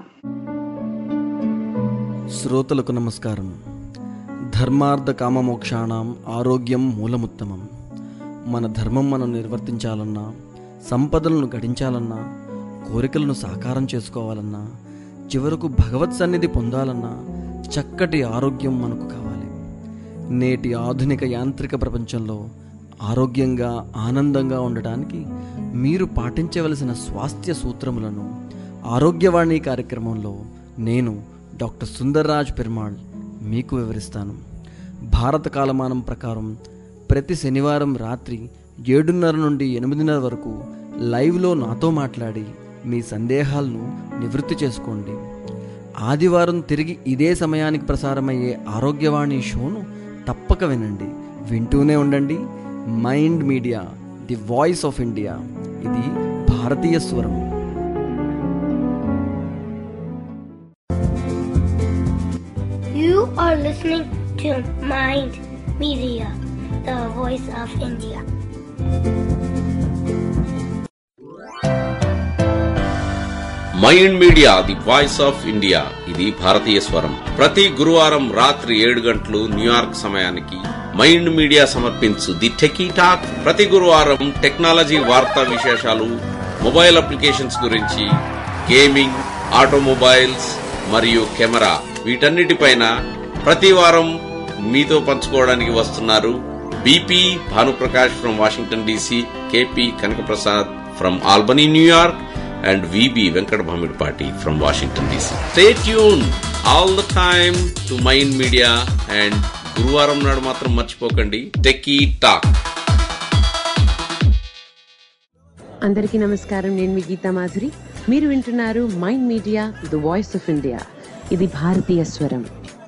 శ్రోతలకు నమస్కారం ధర్మార్థ కామమోక్షాణం ఆరోగ్యం మూలముత్తమం మన ధర్మం మనం నిర్వర్తించాలన్నా సంపదలను గడించాలన్నా కోరికలను సాకారం చేసుకోవాలన్నా చివరకు భగవత్ సన్నిధి పొందాలన్నా చక్కటి ఆరోగ్యం మనకు కావాలి నేటి ఆధునిక యాంత్రిక ప్రపంచంలో ఆరోగ్యంగా ఆనందంగా ఉండటానికి మీరు పాటించవలసిన స్వాస్థ్య సూత్రములను ఆరోగ్యవాణి కార్యక్రమంలో నేను డాక్టర్ సుందర్రాజ్ పెరుమాళ్ మీకు వివరిస్తాను భారత కాలమానం ప్రకారం ప్రతి శనివారం రాత్రి ఏడున్నర నుండి ఎనిమిదిన్నర వరకు లైవ్లో నాతో మాట్లాడి మీ సందేహాలను నివృత్తి చేసుకోండి ఆదివారం తిరిగి ఇదే సమయానికి ప్రసారమయ్యే ఆరోగ్యవాణి షోను తప్పక వినండి వింటూనే ఉండండి mind media the voice of India ఇది భారతీయ స్వరం You are listening to Mind Media, the voice of India. Mind media the voice of India ఇది భారతీయ స్వరం ప్రతి గురువారం రాత్రి ఏడు గంటలు న్యూయార్క్ సమయానికి మైండ్ మీడియా సమర్పించు ది టెకీ టాక్ ప్రతి గురువారం టెక్నాలజీ వార్తా విశేషాలు మొబైల్ అప్లికేషన్స్ గురించి గేమింగ్ ఆటోమొబైల్స్ మరియు కెమెరా వీటన్నిటిపైన ప్రతి వారం మీతో పంచుకోవడానికి వస్తున్నారు BP Bhanuprakash from Washington DC KP Kanakaprasad from Albany New York and VB Venkat Bhamidpati from Washington DC. Stay tuned all the time to Mind Media and గురువారం నాడు మాత్రం మర్చిపోకండి టెక్కీ టాక్ అందరికీ నమస్కారం నేను మీ గీతా మాధురి మీరు వింటున్నారు mind media the voice of India ఇది భారతీయ స్వరం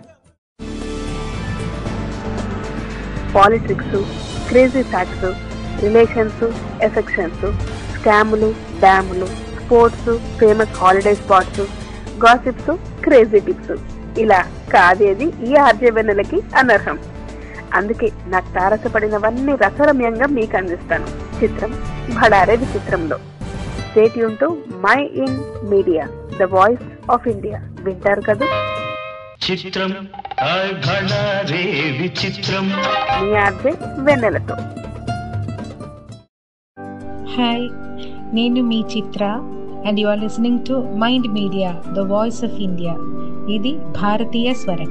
politics crazy facts relations affections స్కాములు డ్యాములు sports famous holiday spots gossips crazy tips ఇలా కాదేది ఈ ఆర్జవెన్నెలకి అనర్హం అందుకే నాకు తారసపడినవన్నీ రసరమ్యంగా మీకు అందిస్తాను చిత్రం భడారే విచిత్రంలో state to my in media the voice of India వింటారు కదా చిత్రం హాయ్ భళా రే విచిత్రం మీ ఆర్జే వెన్నెలతో హాయ్ నేను మీ Chitra and you are listening to mind media the voice of India ఇది భారతీయ స్వరం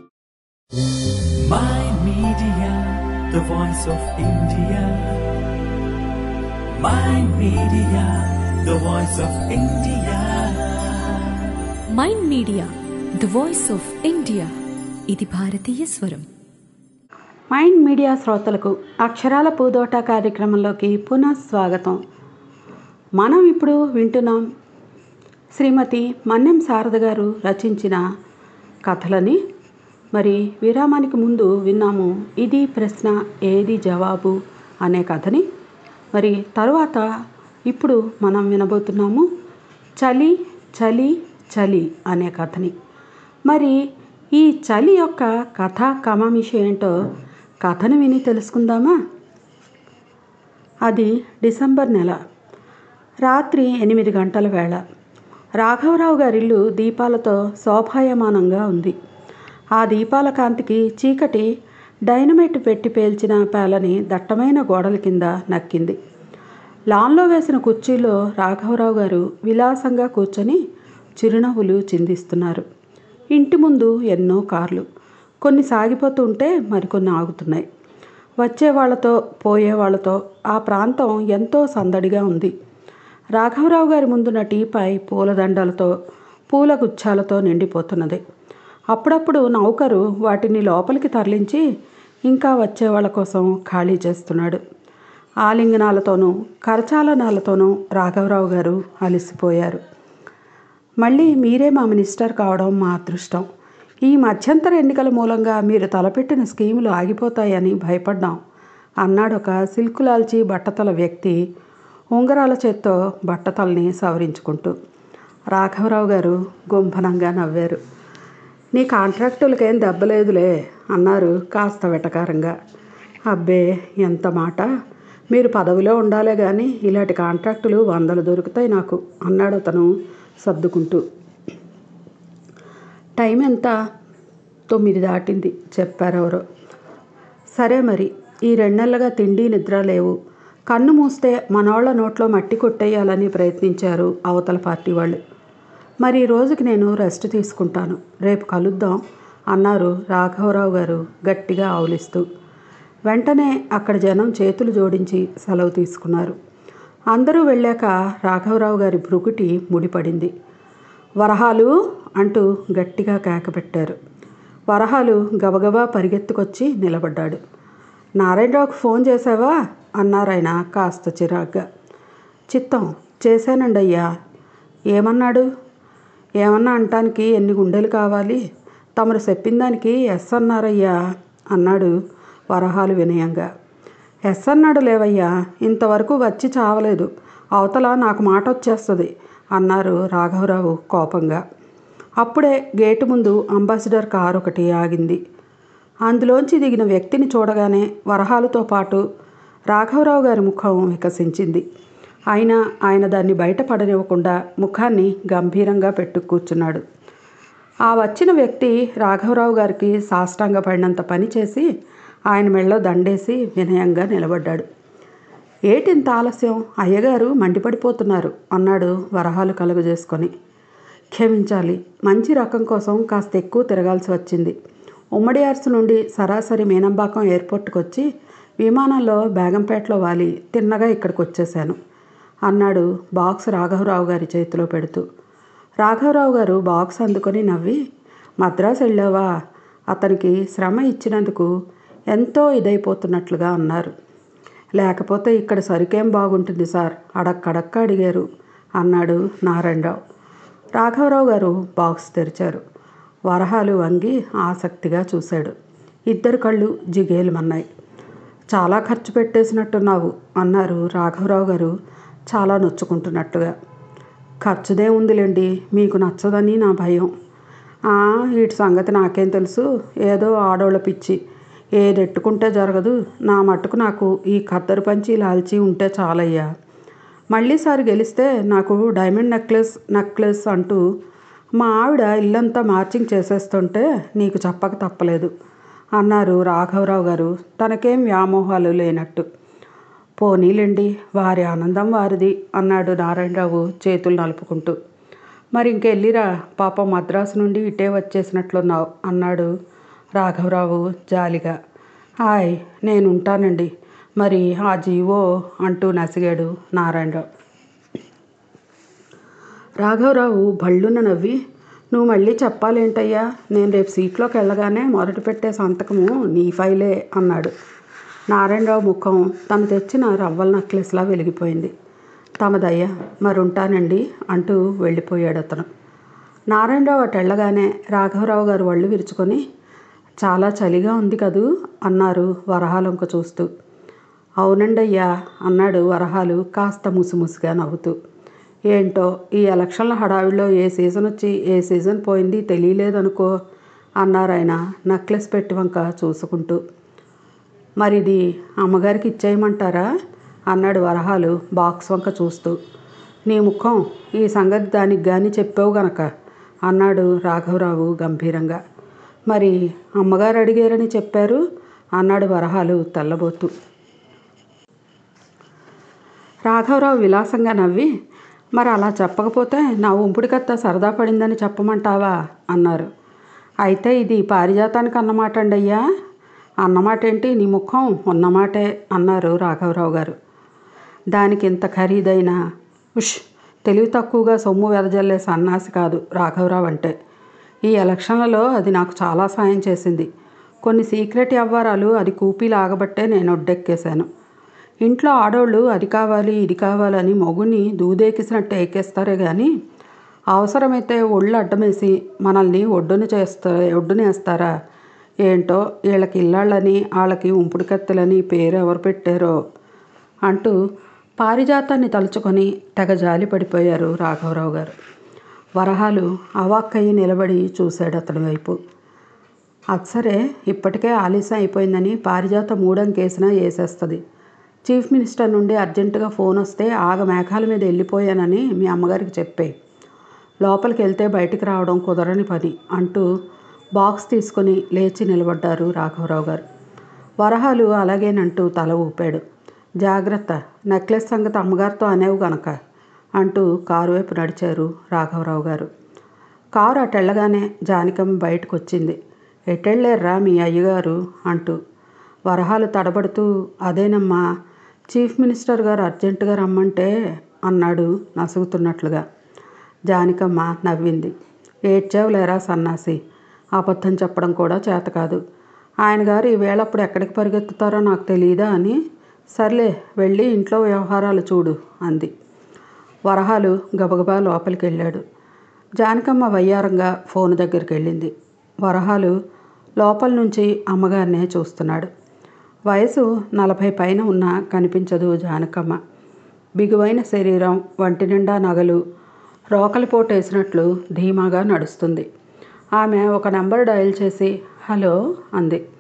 Mind Media, the voice of India. Mind Media, the voice of India. Mind media the voice of India ఇది భారతీయ స్వరం mind media శ్రోతలకు అక్షరాల పూదోట కార్యక్రమంలోకి పునః స్వాగతం మనం ఇప్పుడు వింటున్నాం శ్రీమతి మన్నెం శారద గారు రచించిన కథలని మరి విరామానికి ముందు విన్నాము ఇది ప్రశ్న ఏది జవాబు అనే కథని మరి తరువాత ఇప్పుడు మనం వినబోతున్నాము చలి చలి చలి అనే కథని మరి ఈ చలి యొక్క కథ కమామిషి ఏంటో కథను విని తెలుసుకుందామా అది డిసెంబర్ నెల రాత్రి ఎనిమిది గంటల వేళ రాఘవరావు గారి ఇల్లు దీపాలతో శోభాయమానంగా ఉంది ఆ దీపాల కాంతికి చీకటి డైనమైట్ పెట్టి పేల్చిన పేలని దట్టమైన గోడల కింద నక్కింది లాన్లో వేసిన కుర్చీలో రాఘవరావు గారు విలాసంగా కూర్చొని చిరునవ్వులు చిందిస్తున్నారు ఇంటి ముందు ఎన్నో కార్లు కొన్ని సాగిపోతూ ఉంటే మరికొన్ని ఆగుతున్నాయి వచ్చే వాళ్ళతో పోయే వాళ్ళతో ఆ ప్రాంతం ఎంతో సందడిగా ఉంది రాఘవరావు గారి ముందున్న టీపై పూలదండలతో పూల గుచ్చాలతో నిండిపోతున్నది అప్పుడప్పుడు నౌకరు వాటిని లోపలికి తరలించి ఇంకా వచ్చే వాళ్ళ కోసం ఖాళీ చేస్తున్నాడు ఆలింగనాలతోనూ కరచాలనాలతోనూ రాఘవరావు గారు అలసిపోయారు మళ్ళీ మీరే మా మినిస్టర్ కావడం మా అదృష్టం ఈ మధ్యంతర ఎన్నికల మూలంగా మీరు తలపెట్టిన స్కీములు ఆగిపోతాయని భయపడ్డాం అన్నాడు ఒక సిల్కులాల్చి బట్టతల వ్యక్తి ఉంగరాల చేత్తో బట్టతల్ని సవరించుకుంటూ రాఘవరావు గారు గుంభనంగా నవ్వారు నీ కాంట్రాక్టులకేం దెబ్బలేదులే అన్నారు కాస్త వెటకారంగా అబ్బే ఎంత మాట మీరు పదవిలో ఉండాలే కానీ ఇలాంటి కాంట్రాక్టులు వందలు దొరుకుతాయి నాకు అన్నాడు అతను సర్దుకుంటూ టైం ఎంత తొమ్మిది దాటింది చెప్పారెవరో సరే మరి ఈ రెండు నెలలుగా తిండి నిద్ర లేవు కన్ను మూస్తే మనోళ్ల నోట్లో మట్టి కొట్టేయాలని ప్రయత్నించారు అవతల పార్టీ వాళ్ళు మరి ఈ రోజుకి నేను రెస్ట్ తీసుకుంటాను రేపు కలుద్దాం అన్నారు రాఘవరావు గారు గట్టిగా ఆవులిస్తూ వెంటనే అక్కడ జనం చేతులు జోడించి సెలవు తీసుకున్నారు అందరూ వెళ్ళాక రాఘవరావు గారి భృకుటి ముడిపడింది వరహాలు అంటూ గట్టిగా కేకపెట్టారు వరహాలు గబగబా పరిగెత్తుకొచ్చి నిలబడ్డాడు నారాయణరావుకు ఫోన్ చేసావా అన్నారాయన కాస్త చిరాగ్గా చిత్తం చేశానండి అయ్యా ఏమన్నాడు ఏమన్నా అంటానికి ఎన్ని గుండెలు కావాలి తమరు చెప్పిన దానికి ఎస్ అన్నారయ్యా అన్నాడు వరహాలు వినయంగా ఎస్ అన్నాడు లేవయ్యా ఇంతవరకు వచ్చి చావలేదు అవతల నాకు మాట వచ్చేస్తుంది అన్నారు రాఘవరావు కోపంగా అప్పుడే గేటు ముందు అంబాసిడర్ కారు ఒకటి ఆగింది అందులోంచి దిగిన వ్యక్తిని చూడగానే వరహాలతో పాటు రాఘవరావు గారి ముఖం వికసించింది అయినా ఆయన దాన్ని బయటపడనివ్వకుండా ముఖాన్ని గంభీరంగా పెట్టు కూర్చున్నాడు ఆ వచ్చిన వ్యక్తి రాఘవరావు గారికి సాష్టాంగ పడినంత పని చేసి ఆయన మెళ్ళో దండేసి వినయంగా నిలబడ్డాడు ఏటింత ఆలస్యం అయ్యగారు మండిపడిపోతున్నారు అన్నాడు వరహాలు కలుగజేసుకొని క్షమించాలి మంచి రకం కోసం కాస్త ఎక్కువ తిరగాల్సి వచ్చింది ఉమ్మడి అర్స్ నుండి సరాసరి మీనంబాకం ఎయిర్పోర్ట్కి వచ్చి విమానంలో బేగంపేటలో వాలి తిన్నగా ఇక్కడికి వచ్చేశాను అన్నాడు బాక్స్ రాఘవరావు గారి చేతిలో పెడుతూ రాఘవరావు గారు బాక్స్ అందుకొని నవ్వి మద్రాసు వెళ్ళావా అతనికి శ్రమ ఇచ్చినందుకు ఎంతో ఇదైపోతున్నట్లుగా అన్నారు లేకపోతే ఇక్కడ సరికేం బాగుంటుంది సార్ అడక్కడక్క అడిగారు అన్నాడు నారాయణరావు రాఘవరావు గారు బాక్స్ తెరిచారు వరహాలు వంగి ఆసక్తిగా చూశాడు ఇద్దరు కళ్ళు జిగేలుమన్నాయి చాలా ఖర్చు పెట్టేసినట్టున్నావు అన్నారు రాఘవరావు గారు చాలా నొచ్చుకుంటున్నట్టుగా ఖర్చుదే ఉందిలేండి మీకు నచ్చదని నా భయం "ఆ, వీటి సంగతి నాకేం తెలుసు ఏదో ఆడోళ్ళ పిచ్చి ఏదెట్టుకుంటే జరగదు నా మట్టుకు నాకు ఈ ఖద్దరు పంచి లాల్చి ఉంటే చాలయ్యా మళ్ళీసారి గెలిస్తే నాకు డైమండ్ నెక్లెస్ నెక్లెస్ అంటూ మా ఆవిడ ఇల్లంతా మార్చింగ్ చేసేస్తుంటే నీకు చెప్పక తప్పలేదు అన్నారు రాఘవరావు గారు తనకేం వ్యామోహాలు లేనట్టు పోనీలేండి వారి ఆనందం వారిది అన్నాడు నారాయణరావు చేతులు నలుపుకుంటూ మరి ఇంకెళ్ళిరా పాపం మద్రాసు నుండి ఇటే వచ్చేసినట్లున్నావు అన్నాడు రాఘవరావు జాలిగా హాయ్ నేను ఉంటానండి మరి ఆ జీవో అంటూ నసిగాడు నారాయణరావు రాఘవరావు భళ్ళున నవ్వి నువ్వు మళ్ళీ చెప్పాలేంటయ్యా నేను రేపు సీట్లోకి వెళ్ళగానే మొదట పెట్టే సంతకము నీ ఫైలే అన్నాడు నారాయణరావు ముఖం తను తెచ్చిన రవ్వల నెక్లెస్లా వెలిగిపోయింది తమదయ్యా మరుంటానండి అంటూ వెళ్ళిపోయాడు అతను నారాయణరావు అటు వెళ్ళగానే రాఘవరావు గారు ఒళ్ళు విరుచుకొని చాలా చలిగా ఉంది కదూ అన్నారు వరహాలంక చూస్తూ అవునండి అయ్యా అన్నాడు వరహాలు కాస్త ముసిముసిగా నవ్వుతూ ఏంటో ఈ ఎలక్షన్ల హడావిడిలో ఏ సీజన్ వచ్చి ఏ సీజన్ పోయింది తెలియలేదనుకో అన్నారు ఆయన నెక్లెస్ పెట్టి వంక చూసుకుంటూ మరి ఇది అమ్మగారికి ఇచ్చేయమంటారా అన్నాడు వరహాలు బాక్స్ వంక చూస్తూ నీ ముఖం ఈ సంగతి దానికి కానీ చెప్పావు గనక అన్నాడు రాఘవరావు గంభీరంగా మరి అమ్మగారు అడిగారని చెప్పారు అన్నాడు వరహాలు తెల్లబోతూ రాఘవరావు విలాసంగా నవ్వి మరి అలా చెప్పకపోతే నా ఉంపుడి కత్త సరదా పడిందని చెప్పమంటావా అన్నారు అయితే ఇది పారిజాతానికి అన్నమాట అండి అయ్యా అన్నమాట ఏంటి నీ ముఖం ఉన్నమాటే అన్నారు రాఘవరావు గారు దానికి ఇంత ఖరీదైన ఉష్ తెలివి తక్కువగా సొమ్ము వెదజల్లే సన్నాసి కాదు రాఘవరావు అంటే ఈ ఎలక్షన్లలో అది నాకు చాలా సాయం చేసింది కొన్ని సీక్రెట్ వ్యవహారాలు అది కూపీ లాగబట్టే నేను ఒడ్డెక్కేశాను ఇంట్లో ఆడోళ్ళు అది కావాలి ఇది కావాలని మొగుని దూదేకిసినట్టు ఎక్కేస్తారే కానీ అవసరమైతే ఒళ్ళు అడ్డమేసి మనల్ని ఒడ్డున చేస్తా ఒడ్డునేస్తారా ఏంటో వీళ్ళకి ఇల్లాళ్ళని వాళ్ళకి ఉంపుడు కత్తెలని పేరు ఎవరు పెట్టారో అంటూ పారిజాతాన్ని తలుచుకొని తెగ జాలి పడిపోయారు రాఘవరావు గారు వరహాలు అవాక్కయ్యి నిలబడి చూశాడు అతని వైపు అది సరే ఇప్పటికే ఆలస్యం అయిపోయిందని పారిజాత మూడంకేసినా వేసేస్తుంది చీఫ్ మినిస్టర్ నుండి అర్జెంటుగా ఫోన్ వస్తే ఆగ మేఘాల మీద వెళ్ళిపోయానని మీ అమ్మగారికి చెప్పే లోపలికి వెళ్తే బయటికి రావడం కుదరని పని అంటూ బాక్స్ తీసుకొని లేచి నిలబడ్డారు రాఘవరావు గారు వరహాలు అలాగేనంటూ తల ఊపాడు జాగ్రత్త నెక్లెస్ సంగతి అమ్మగారితో అనేవు గనక అంటూ కారు వైపు నడిచారు రాఘవరావు గారు కారు అటెళ్ళగానే జానికమ్మ బయటకు వచ్చింది ఎటెళ్ళారా మీ అయ్యగారు అంటూ వరహాలు తడబడుతూ అదేనమ్మా చీఫ్ మినిస్టర్ గారు అర్జెంటుగా రమ్మంటే అన్నాడు నసుగుతున్నట్లుగా జానికమ్మ నవ్వింది ఏడ్చావులేరా సన్నాసి అబద్ధం చెప్పడం కూడా చేత కాదు ఆయన గారు ఈవేళ అప్పుడు ఎక్కడికి పరిగెత్తుతారో నాకు తెలియదా అని సర్లే వెళ్ళి ఇంట్లో వ్యవహారాలు చూడు అంది వరహాలు గబగబా లోపలికి వెళ్ళాడు జానకమ్మ వయ్యారంగా ఫోన్ దగ్గరికి వెళ్ళింది వరహాలు లోపల నుంచి అమ్మగారినే చూస్తున్నాడు వయసు నలభై పైన ఉన్నా కనిపించదు జానకమ్మ బిగువైన శరీరం వంటి నిండా నగలు రోకలిపోటు వేసినట్లు ధీమాగా నడుస్తుంది ఆమె ఒక నెంబర్ డయల్ చేసి హలో అంది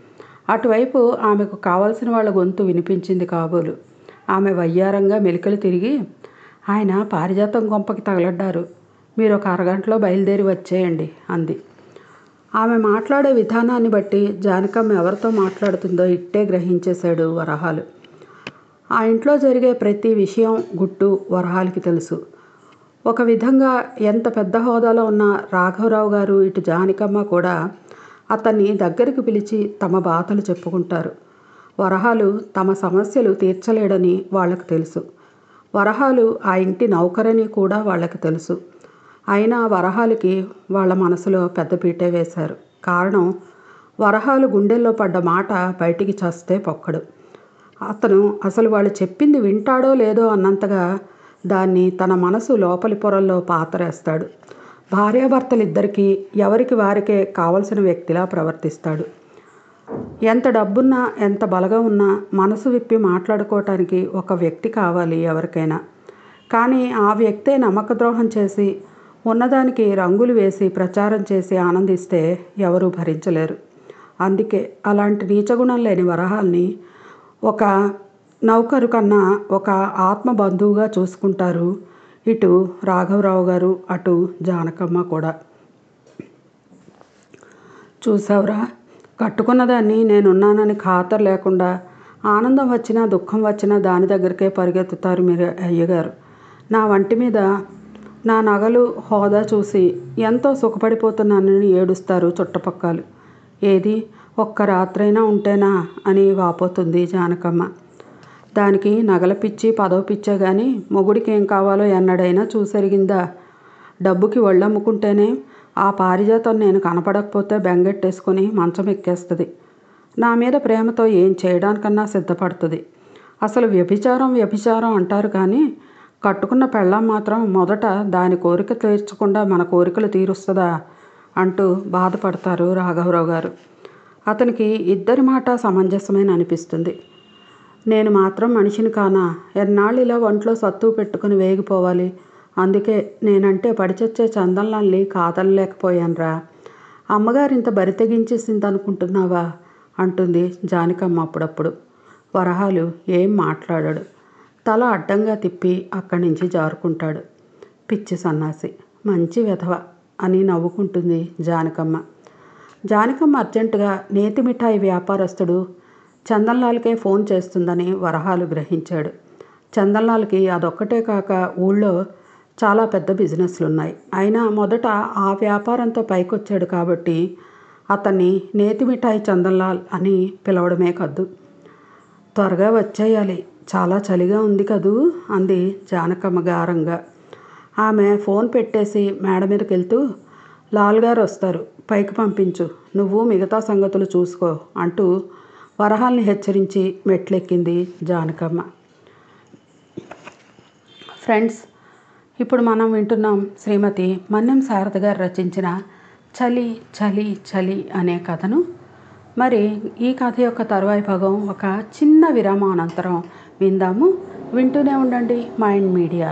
అటువైపు ఆమెకు కావలసిన వాళ్ళ గొంతు వినిపించింది కాబోలు ఆమె వయ్యారంగా మెలికలు తిరిగి ఆయన పారిజాతం గొంపకి తగలడ్డారు మీరు ఒక అరగంటలో బయలుదేరి వచ్చేయండి అంది ఆమె మాట్లాడే విధానాన్ని బట్టి జానకమ్మ ఎవరితో మాట్లాడుతుందో ఇట్టే గ్రహించేశాడు వరహాలు ఆ ఇంట్లో జరిగే ప్రతి విషయం గుట్టు వరహాలకి తెలుసు ఒక విధంగా ఎంత పెద్ద హోదాలో ఉన్న రాఘవరావు గారు ఇటు జానకమ్మ కూడా అతన్ని దగ్గరికి పిలిచి తమ బాధలు చెప్పుకుంటారు వరహాలు తమ సమస్యలు తీర్చలేడని వాళ్ళకు తెలుసు వరహాలు ఆ ఇంటి నౌకరని కూడా వాళ్ళకి తెలుసు అయినా వరహాలకి వాళ్ళ మనసులో పెద్దపీటే వేశారు కారణం వరహాలు గుండెల్లో పడ్డ మాట బయటికి చస్తే పొక్కడు అతను అసలు వాళ్ళు చెప్పింది వింటాడో లేదో అన్నంతగా దాన్ని తన మనసు లోపలి పొరల్లో పాతరేస్తాడు భార్యాభర్తలిద్దరికీ ఎవరికి వారికే కావలసిన వ్యక్తిలా ప్రవర్తిస్తాడు ఎంత డబ్బున్నా ఎంత బలగా ఉన్నా మనసు విప్పి మాట్లాడుకోవటానికి ఒక వ్యక్తి కావాలి ఎవరికైనా కానీ ఆ వ్యక్తే నమ్మకద్రోహం చేసి ఉన్నదానికి రంగులు వేసి ప్రచారం చేసి ఆనందిస్తే ఎవరూ భరించలేరు అందుకే అలాంటి నీచగుణం లేని వరహాల్ని ఒక నౌకరు కన్నా ఒక ఆత్మ బంధువుగా చూసుకుంటారు ఇటు రాఘవరావు గారు అటు జానకమ్మ కూడా చూసావురా కట్టుకున్నదాన్ని నేనున్నానని ఖాతరు లేకుండా ఆనందం వచ్చినా దుఃఖం వచ్చినా దాని దగ్గరికే పరిగెత్తుతారు మీరు అయ్యగారు నా వంటి మీద నా నగలు హోదా చూసి ఎంతో సుఖపడిపోతున్నానని ఏడుస్తారు చుట్టపక్కలు ఏది ఒక్క రాత్రైనా ఉంటేనా అని వాపోతుంది జానకమ్మ దానికి నగల పిచ్చి పదవ పిచ్చే కానీ మొగుడికి ఏం కావాలో ఎన్నడైనా చూసెరిగిందా డబ్బుకి ఒళ్ళమ్ముకుంటేనే ఆ పారిజాతం నేను కనపడకపోతే బెంగెట్టేసుకుని మంచం ఎక్కేస్తుంది నా మీద ప్రేమతో ఏం చేయడానికన్నా సిద్ధపడుతుంది అసలు వ్యభిచారం వ్యభిచారం అంటారు కానీ కట్టుకున్న పెళ్ళం మాత్రం మొదట దాని కోరిక తీర్చకుండా మన కోరికలు తీరుస్తుందా అంటూ బాధపడతారు రాఘవరావు గారు అతనికి ఇద్దరి మాట సమంజసమేన అనిపిస్తుంది నేను మాత్రం మనిషిని కానా ఎన్నాళ్ళు ఇలా ఒంట్లో సత్తువు పెట్టుకుని వేగిపోవాలి అందుకే నేనంటే పడిచొచ్చే చందనల్ని కాదనలేకపోయానురా అమ్మగారు ఇంత బరితెగించేసింది అనుకుంటున్నావా అంటుంది జానకమ్మ అప్పుడప్పుడు వరహాలు ఏం మాట్లాడాడు తల అడ్డంగా తిప్పి అక్కడి నుంచి జారుకుంటాడు పిచ్చి సన్నాసి మంచి వెధవ అని నవ్వుకుంటుంది జానకమ్మ జానకమ్మ అర్జెంటుగా నేతి మిఠాయి వ్యాపారస్తుడు చందన్లాల్కే ఫోన్ చేస్తుందని వరహాలు గ్రహించాడు చందన్లాల్కి అదొక్కటే కాక ఊళ్ళో చాలా పెద్ద బిజినెస్లు ఉన్నాయి అయినా మొదట ఆ వ్యాపారంతో పైకొచ్చాడు కాబట్టి అతన్ని నేతి మిఠాయి చందన్లాల్ అని పిలవడమే కద్దు త్వరగా వచ్చేయాలి చాలా చలిగా ఉంది కదూ అంది జానకమ్మ గారంగా ఆమె ఫోన్ పెట్టేసి మేడ మీదకి వెళ్తూ లాల్ గారు వస్తారు పైకి పంపించు నువ్వు మిగతా సంగతులు చూసుకో అంటూ వరహాల్ని హెచ్చరించి మెట్లెక్కింది జానకమ్మ ఫ్రెండ్స్ ఇప్పుడు మనం వింటున్నాం శ్రీమతి మన్నెం శారద గారు రచించిన చలి చలి చలి అనే కథను మరి ఈ కథ యొక్క తరువాయి భాగం ఒక చిన్న విరామం అనంతరం విందాము వింటూనే ఉండండి మైండ్ మీడియా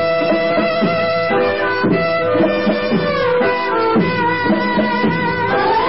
ఆ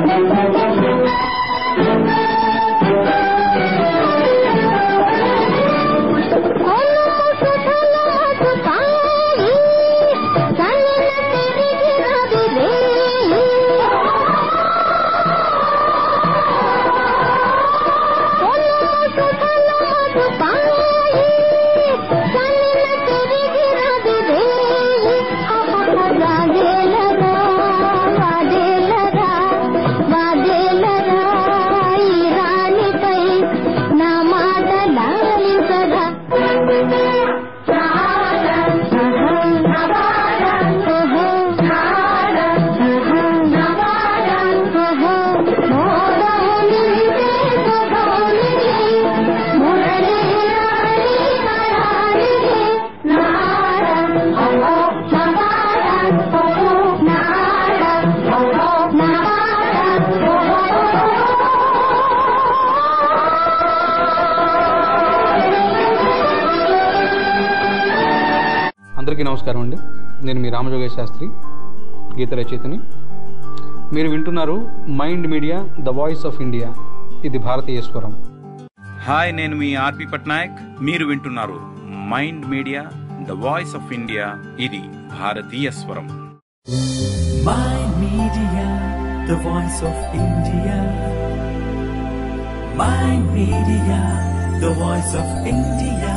అందరికీ నమస్కారం అండి నేను మీ రామజోగేష్ శాస్త్రి గీత రచయితని మీరు వింటున్నారు mind media the voice of India ఇది భారతీయ స్వరం హాయ్ నేను మీ ఆర్పి పట్నాయక్ మీరు వింటున్నారు mind media the voice of India ఇది భారతీయ స్వరం Mind Media, the voice of India. Mind Media, the voice of India.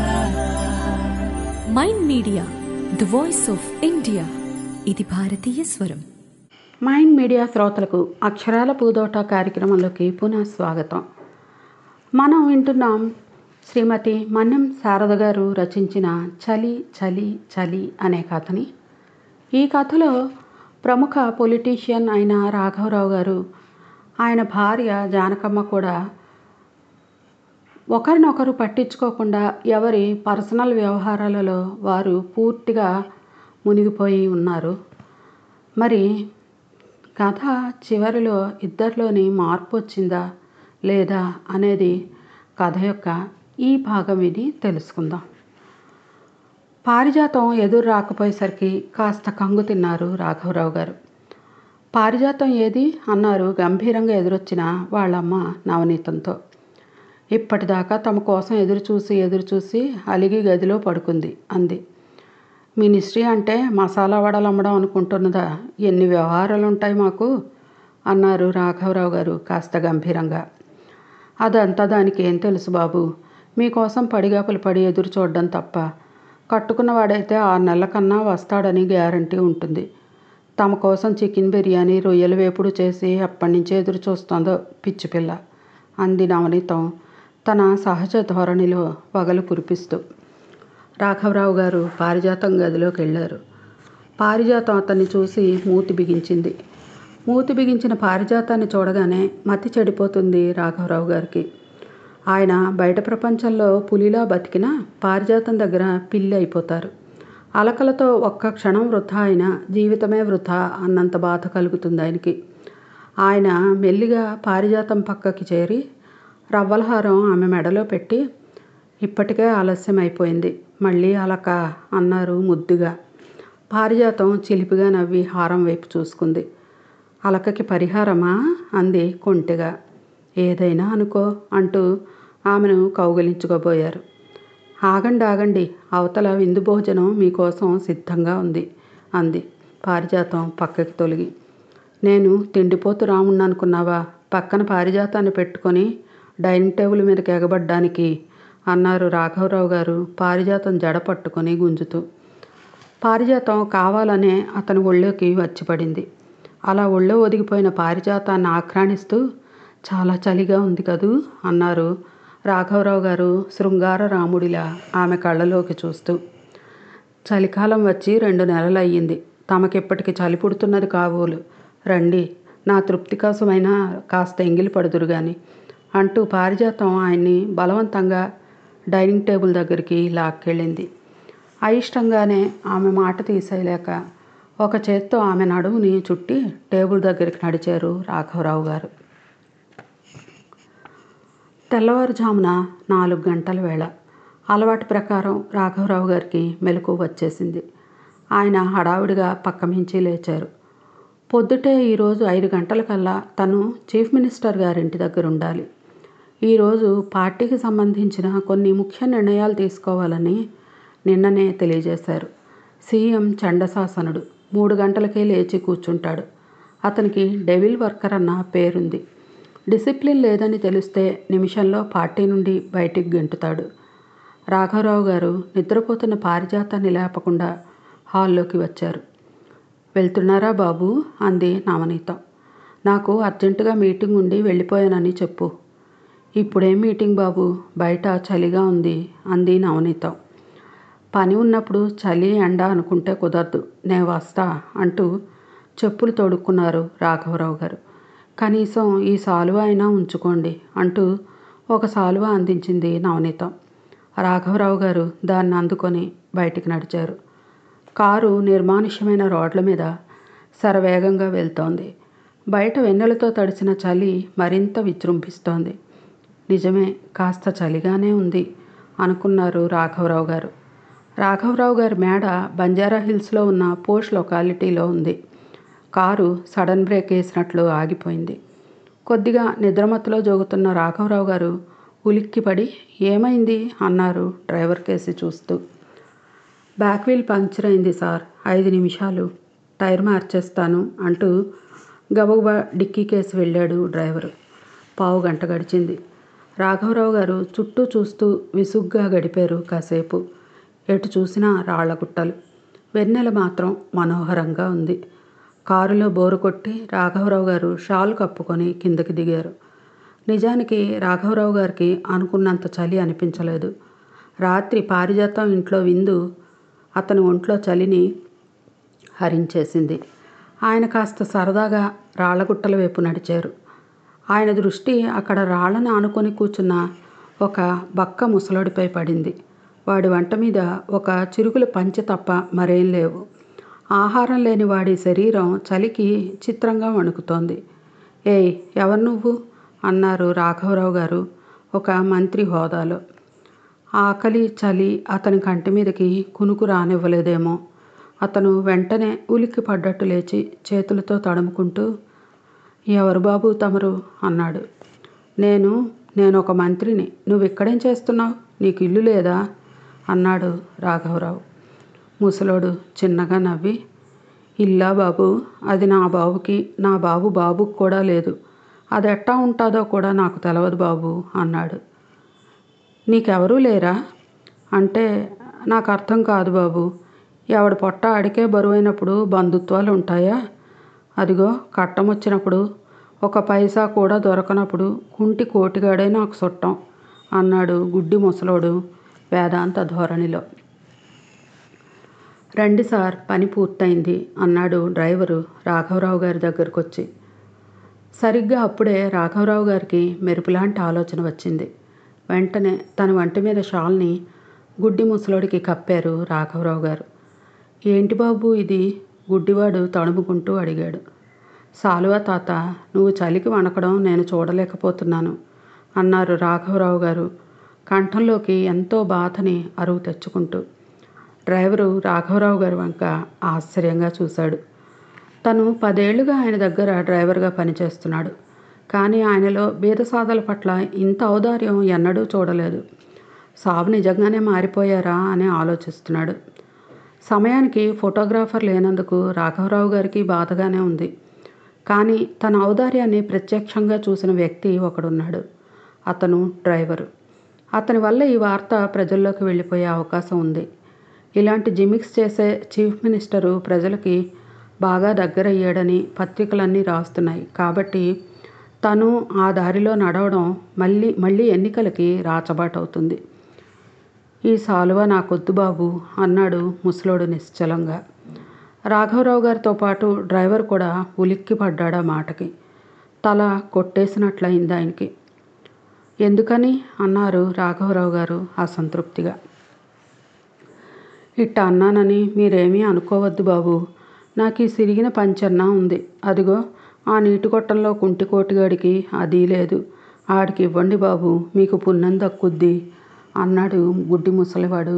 Mind media the voice of India ఇది భారతీయ స్వరం మైండ్ మీడియా శ్రోతలకు అక్షరాల పూదోట కార్యక్రమంలోకి పునః స్వాగతం మనం వింటున్నాం శ్రీమతి మన్నం శారద గారు రచించిన చలి చలి చలి అనే కథని ఈ కథలో ప్రముఖ పొలిటీషియన్ అయిన రాఘవరావు గారు ఆయన భార్య జానకమ్మ కూడా ఒకరినొకరు పట్టించుకోకుండా ఎవరి పర్సనల్ వ్యవహారాలలో వారు పూర్తిగా మునిగిపోయి ఉన్నారు మరి కథ చివరిలో ఇద్దరిలోని మార్పు వచ్చిందా లేదా అనేది కథ యొక్క ఈ భాగం విని తెలుసుకుందాం పారిజాతం ఎదురు రాకపోయేసరికి కాస్త కంగు తిన్నారు రాఘవరావు గారు పారిజాతం ఏది అన్నారు గంభీరంగా ఎదురొచ్చిన వాళ్ళమ్మ నవనీతంతో ఇప్పటిదాకా తమ కోసం ఎదురు చూసి ఎదురు చూసి అలిగి గదిలో పడుకుంది అంది మినిస్ట్రీ అంటే మసాలా వడలు అమ్మడం అనుకుంటున్నదా ఎన్ని వ్యవహారాలు ఉంటాయి మాకు అన్నారు రాఘవరావు గారు కాస్త గంభీరంగా అదంతా దానికి ఏం తెలుసు బాబు మీకోసం పడిగాపులు పడి ఎదురు చూడడం తప్ప కట్టుకున్నవాడైతే ఆరు నెలల కన్నా వస్తాడని గ్యారంటీ ఉంటుంది తమ కోసం చికెన్ బిర్యానీ రొయ్యల వేపుడు చేసి అప్పటి నుంచే ఎదురు చూస్తోందో పిచ్చి పిల్ల అంది నవనీతం తన సహజ ధోరణిలో వగలు కురిపిస్తూ రాఘవరావు గారు పారిజాతం గదిలోకి వెళ్ళారు పారిజాతం అతన్ని చూసి మూతి బిగించింది మూతి బిగించిన పారిజాతాన్ని చూడగానే మతి చెడిపోతుంది రాఘవరావు గారికి ఆయన బయట ప్రపంచంలో పులిలా బతికినా పారిజాతం దగ్గర పిల్లి అయిపోతారు అలకలతో ఒక్క క్షణం వృధా అయినా జీవితమే వృధా అన్నంత బాధ కలుగుతుంది ఆయనకి ఆయన మెల్లిగా పారిజాతం పక్కకి చేరి రవ్వలహారం ఆమె మెడలో పెట్టి ఇప్పటికే ఆలస్యం అయిపోయింది మళ్ళీ అలక అన్నారు ముద్దుగా పారిజాతం చిలిపిగా నవ్వి హారం వైపు చూసుకుంది అలకకి పరిహారమా అంది కొంటెగా ఏదైనా అనుకో అంటూ ఆమెను కౌగిలించుకోబోయారు ఆగండి ఆగండి అవతల విందు భోజనం మీకోసం సిద్ధంగా ఉంది అంది పారిజాతం పక్కకి తొలగి నేను తిండిపోతు రాముణ్ణి అనుకున్నావా పక్కన పారిజాతాన్ని పెట్టుకొని డైనింగ్ టేబుల్ మీదకి ఎగబడ్డానికి అన్నారు రాఘవరావు గారు పారిజాతం జడ పట్టుకొని గుంజుతూ పారిజాతం కావాలనే అతని ఒళ్ళోకి వచ్చిపడింది అలా ఒళ్ళో ఒదిగిపోయిన పారిజాతాన్ని ఆక్రాణిస్తూ చాలా చలిగా ఉంది కదూ అన్నారు రాఘవరావు గారు శృంగార రాముడిలా ఆమె కళ్ళలోకి చూస్తూ చలికాలం వచ్చి రెండు నెలలు అయ్యింది తమకిప్పటికి చలి పుడుతున్నది కాబోలు రండి నా తృప్తి కోసమైనా కాస్త ఎంగిలి పడుదురు గాని అంటూ పారిజాతం ఆయన్ని బలవంతంగా డైనింగ్ టేబుల్ దగ్గరికి లాక్కెళ్ళింది అయిష్టంగానే ఆమె మాట తీసేయలేక ఒక చేత్తో ఆమె నడుముని చుట్టి టేబుల్ దగ్గరికి నడిచారు రాఘవరావు గారు తెల్లవారుజామున నాలుగు గంటల వేళ అలవాటు ప్రకారం రాఘవరావు గారికి మెలకు వచ్చేసింది ఆయన హడావుడిగా పక్క మించి లేచారు పొద్దుటే ఈరోజు ఐదు గంటలకల్లా తను చీఫ్ మినిస్టర్ గారింటి దగ్గర ఉండాలి ఈరోజు పార్టీకి సంబంధించిన కొన్ని ముఖ్య నిర్ణయాలు తీసుకోవాలని నిన్ననే తెలియజేశారు సీఎం చండశాసనుడు మూడు గంటలకే లేచి కూర్చుంటాడు అతనికి డెవిల్ వర్కర్ అన్న పేరుంది డిసిప్లిన్ లేదని తెలిస్తే నిమిషంలో పార్టీ నుండి బయటికి గెంటుతాడు రాఘవరావు గారు నిద్రపోతున్న పారిజాతాన్ని లేపకుండా హాల్లోకి వచ్చారు వెళ్తున్నారా బాబు అంది నవనీతం నాకు అర్జెంటుగా మీటింగ్ ఉండి వెళ్ళిపోయానని చెప్పు ఇప్పుడేం మీటింగ్ బాబు బయట చలిగా ఉంది అంది నవనీతం పని ఉన్నప్పుడు చలి ఎండ అనుకుంటే కుదరదు నేను వస్తా అంటూ చెప్పులు తొడుక్కున్నారు రాఘవరావు గారు కనీసం ఈ సాలువ అయినా ఉంచుకోండి అంటూ ఒక సాలువ అందించింది నవనీతం రాఘవరావు గారు దాన్ని అందుకొని బయటికి నడిచారు కారు నిర్మానుష్యమైన రోడ్ల మీద శరవేగంగా వెళ్తోంది బయట వెన్నెలతో తడిసిన చలి మరింత విజృంభిస్తోంది నిజమే కాస్త చలిగానే ఉంది అనుకున్నారు రాఘవరావు గారు రాఘవరావు గారి మేడ బంజారా హిల్స్లో ఉన్న పోష్ లొకాలిటీలో ఉంది కారు సడన్ బ్రేక్ వేసినట్లు ఆగిపోయింది కొద్దిగా నిద్రమత్తులో జోగుతున్న రాఘవరావు గారు ఉలిక్కిపడి ఏమైంది అన్నారు డ్రైవర్ కేసి చూస్తూ బ్యాక్ వీల్ పంక్చర్ అయింది సార్ ఐదు నిమిషాలు టైర్ మార్చేస్తాను అంటూ గబగబా డిక్కీ కేసి వెళ్ళాడు డ్రైవరు పావు గంట గడిచింది రాఘవరావు గారు చుట్టూ చూస్తూ విసుగ్గా గడిపారు కాసేపు ఎటు చూసినా రాళ్ల గుట్టలు వెన్నెల మాత్రం మనోహరంగా ఉంది కారులో బోరు కొట్టి రాఘవరావు గారు షాల్ కప్పుకొని కిందకి దిగారు నిజానికి రాఘవరావు గారికి అనుకున్నంత చలి అనిపించలేదు రాత్రి పారిజాతం ఇంట్లో విందు అతని ఒంట్లో చలిని హరించేసింది ఆయన కాస్త సరదాగా రాళ్లగుట్టల వైపు నడిచారు ఆయన దృష్టి అక్కడ రాళ్లను ఆనుకొని కూర్చున్న ఒక బక్క ముసలోడిపై పడింది వాడి వంట మీద ఒక చిరుగుల పంచె తప్ప మరేం లేవు ఆహారం లేని వాడి శరీరం చలికి చిత్రంగా వణుకుతోంది ఏయ్ ఎవరు నువ్వు అన్నారు రాఘవరావు గారు ఒక మంత్రి హోదాలో ఆకలి చలి అతని కంటి మీదకి కునుకు రానివ్వలేదేమో అతను వెంటనే ఉలిక్కి పడ్డట్టు లేచి చేతులతో తడుముకుంటూ ఎవరు బాబు తమరు అన్నాడు నేను నేను ఒక మంత్రిని నువ్వు ఇక్కడేం చేస్తున్నావు నీకు ఇల్లు లేదా అన్నాడు రాఘవరావు ముసలోడు చిన్నగా నవ్వి ఇల్లా బాబు అది నా బాబుకి నా బాబు బాబుకి కూడా లేదు అది ఎట్టా ఉంటుందో కూడా నాకు తెలియదు బాబు అన్నాడు నీకెవరూ లేరా అంటే నాకు అర్థం కాదు బాబు ఎవడి పొట్ట ఆడికే బరువైనప్పుడు బంధుత్వాలు ఉంటాయా అదిగో కట్టం వచ్చినప్పుడు ఒక పైసా కూడా దొరకనప్పుడు కుంటి కోటిగాడే నాకు చుట్టం అన్నాడు గుడ్డి ముసలోడు వేదాంత ధోరణిలో రండి సార్ పని పూర్తయింది అన్నాడు డ్రైవరు రాఘవరావు గారి దగ్గరకు వచ్చి సరిగ్గా అప్పుడే రాఘవరావు గారికి మెరుపులాంటి ఆలోచన వచ్చింది వెంటనే తన వంటి మీద షాల్ని గుడ్డి ముసలోడికి కప్పారు రాఘవరావు గారు ఏంటి బాబు ఇది గుడ్డివాడు తడుముకుంటూ అడిగాడు సాలువా తాత నువ్వు చలికి వణకడం నేను చూడలేకపోతున్నాను అన్నారు రాఘవరావు గారు కంఠంలోకి ఎంతో బాధని అరువు తెచ్చుకుంటూ డ్రైవరు రాఘవరావు గారి వంక ఆశ్చర్యంగా చూశాడు తను పదేళ్లుగా ఆయన దగ్గర డ్రైవర్గా పనిచేస్తున్నాడు కానీ ఆయనలో బీదసాదల పట్ల ఇంత ఔదార్యం ఎన్నడూ చూడలేదు సాబు నిజంగానే మారిపోయారా అని ఆలోచిస్తున్నాడు సమయానికి ఫోటోగ్రాఫర్ లేనందుకు రాఘవరావు గారికి బాధగానే ఉంది కానీ తన ఔదార్యాన్ని ప్రత్యక్షంగా చూసిన వ్యక్తి ఒకడున్నాడు అతను డ్రైవరు అతని వల్ల ఈ వార్త ప్రజల్లోకి వెళ్ళిపోయే అవకాశం ఉంది ఇలాంటి జిమిక్స్ చేసే చీఫ్ మినిస్టరు ప్రజలకి బాగా దగ్గరయ్యాడని పత్రికలన్నీ రాస్తున్నాయి కాబట్టి తను ఆ దారిలో నడవడం మళ్ళీ మళ్ళీ ఎన్నికలకి రాచబాటవుతుంది ఈ సాలువ నాకొద్దు బాబు అన్నాడు ముసలోడు నిశ్చలంగా రాఘవరావు గారితో పాటు డ్రైవర్ కూడా ఉలిక్కి పడ్డాడు ఆ మాటకి తల కొట్టేసినట్లయింది ఆయనకి ఎందుకని అన్నారు రాఘవరావు గారు అసంతృప్తిగా ఇట్ట అన్నానని మీరేమీ అనుకోవద్దు బాబు నాకు ఈ సిరిగిన పంచన్నా ఉంది అదిగో ఆ నీటి కొట్టంలో కుంటి కోటిగాడికి అది లేదు ఆడికి ఇవ్వండి బాబు మీకు పుణ్యం దక్కుద్ది అన్నాడు గుడ్డి ముసలివాడు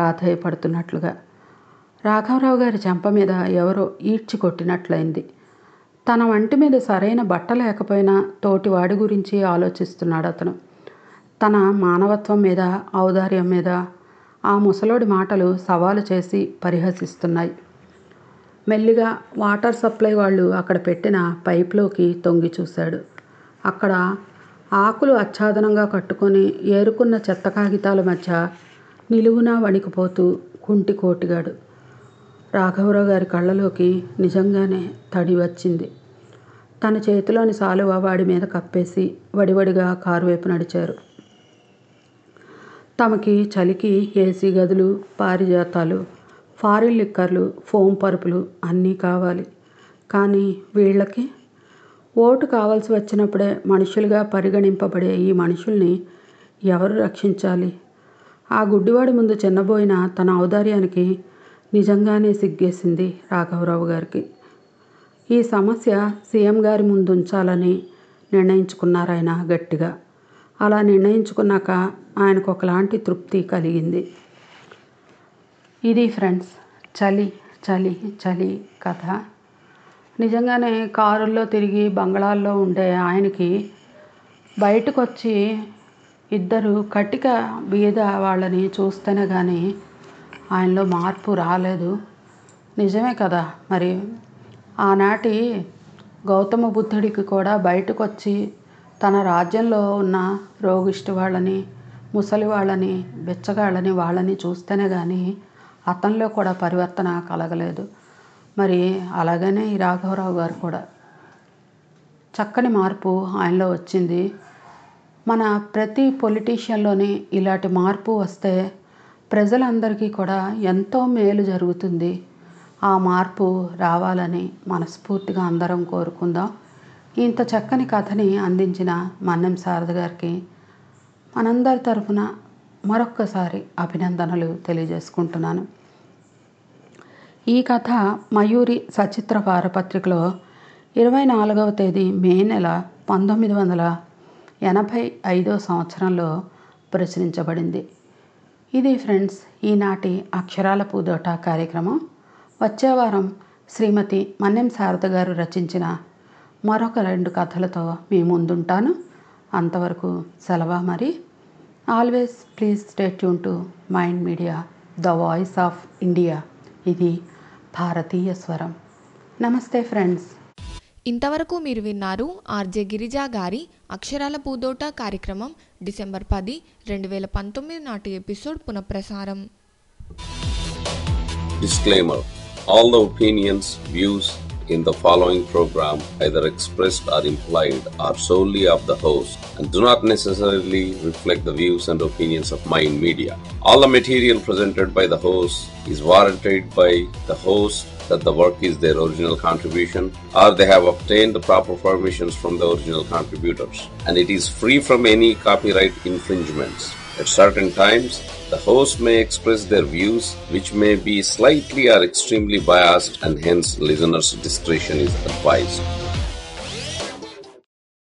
ప్రాధేయపడుతున్నట్లుగా రాఘవరావు గారి చెంప మీద ఎవరో ఈడ్చి కొట్టినట్లయింది తన వంటి మీద సరైన బట్ట లేకపోయినా తోటివాడి గురించి ఆలోచిస్తున్నాడు అతను తన మానవత్వం మీద ఔదార్యం మీద ఆ ముసలోడి మాటలు సవాలు చేసి పరిహసిస్తున్నాయి మెల్లిగా వాటర్ సప్లై వాళ్ళు అక్కడ పెట్టిన పైప్లోకి తొంగి చూశాడు అక్కడ ఆకులు ఆచ్ఛాదనంగా కట్టుకొని ఏరుకున్న చెత్త కాగితాల మధ్య నిలువునా వణికిపోతూ కుంటి కోటిగాడు రాఘవరావు గారి కళ్ళలోకి నిజంగానే తడి వచ్చింది తన చేతిలోని సాలువ వాడి మీద కప్పేసి వడివడిగా కారు వైపు నడిచారు తమకి చలికి ఏసీ గదులు పారిజాతాలు ఫారిన్ లిక్కర్లు ఫోమ్ పరుపులు అన్నీ కావాలి కానీ వీళ్ళకి ఓటు కావాల్సి వచ్చినప్పుడే మనుషులుగా పరిగణింపబడే ఈ మనుషుల్ని ఎవరు రక్షించాలి ఆ గుడ్డివాడి ముందు చిన్నబోయిన తన ఔదార్యానికి నిజంగానే సిగ్గేసింది రాఘవరావు గారికి ఈ సమస్య సీఎం గారి ముందు ఉంచాలని నిర్ణయించుకున్నారు ఆయన గట్టిగా అలా నిర్ణయించుకున్నాక ఆయనకు ఒకలాంటి తృప్తి కలిగింది ఇది ఫ్రెండ్స్ చలి చలి చలి కథ నిజంగానే కారుల్లో తిరిగి బంగళాల్లో ఉండే ఆయనకి బయటకు వచ్చి ఇద్దరు కటిక బీద వాళ్ళని చూస్తేనే కానీ ఆయనలో మార్పు రాలేదు నిజమే కదా మరి ఆనాటి గౌతమ బుద్ధుడికి కూడా బయటకు వచ్చి తన రాజ్యంలో ఉన్న రోగిష్టి వాళ్ళని ముసలి వాళ్ళని బిచ్చగాళ్ళని వాళ్ళని చూస్తేనే కానీ అతనిలో కూడా పరివర్తన కలగలేదు మరి అలాగనే ఈ రాఘవరావు గారు కూడా చక్కని మార్పు ఆయనలో వచ్చింది మన ప్రతి పొలిటీషియన్లోని ఇలాంటి మార్పు వస్తే ప్రజలందరికీ కూడా ఎంతో మేలు జరుగుతుంది ఆ మార్పు రావాలని మనస్ఫూర్తిగా అందరం కోరుకుందాం ఇంత చక్కని కథని అందించిన మన్నెం శారద గారికి మనందరి తరఫున మరొక్కసారి అభినందనలు తెలియజేసుకుంటున్నాను ఈ కథ మయూరి సచిత్ర వారపత్రికలో ఇరవై నాలుగవ తేదీ మే నెల పంతొమ్మిది వందల ఎనభై ఐదో సంవత్సరంలో ప్రచురించబడింది ఇది ఫ్రెండ్స్ ఈనాటి అక్షరాల పూదోట కార్యక్రమం వచ్చే వారం శ్రీమతి మన్నెం శారద గారు రచించిన మరొక రెండు కథలతో మీ ముందుంటాను అంతవరకు సెలవా మరి always please stay tune to mind media the voice of India ఇది భారతీయ స్వరం నమస్తే ఫ్రెండ్స్ ఇంతవరకు మీరు విన్నారు ఆర్జే గిరిజా గారి అక్షరాల పూదోట కార్యక్రమం డిసెంబర్ పది రెండు వేల పంతొమ్మిది నాటి ఎపిసోడ్ పునఃప్రసారం Disclaimer All the opinions, views in the following program, either expressed or implied, are solely of the host and do not necessarily reflect the views and opinions of Mind Media. All the material presented by the host is warranted by the host that the work is their original contribution or they have obtained the proper permissions from the original contributors and it is free from any copyright infringements. At certain times, the host may express their views which may be slightly or extremely biased and hence listeners' discretion is advised.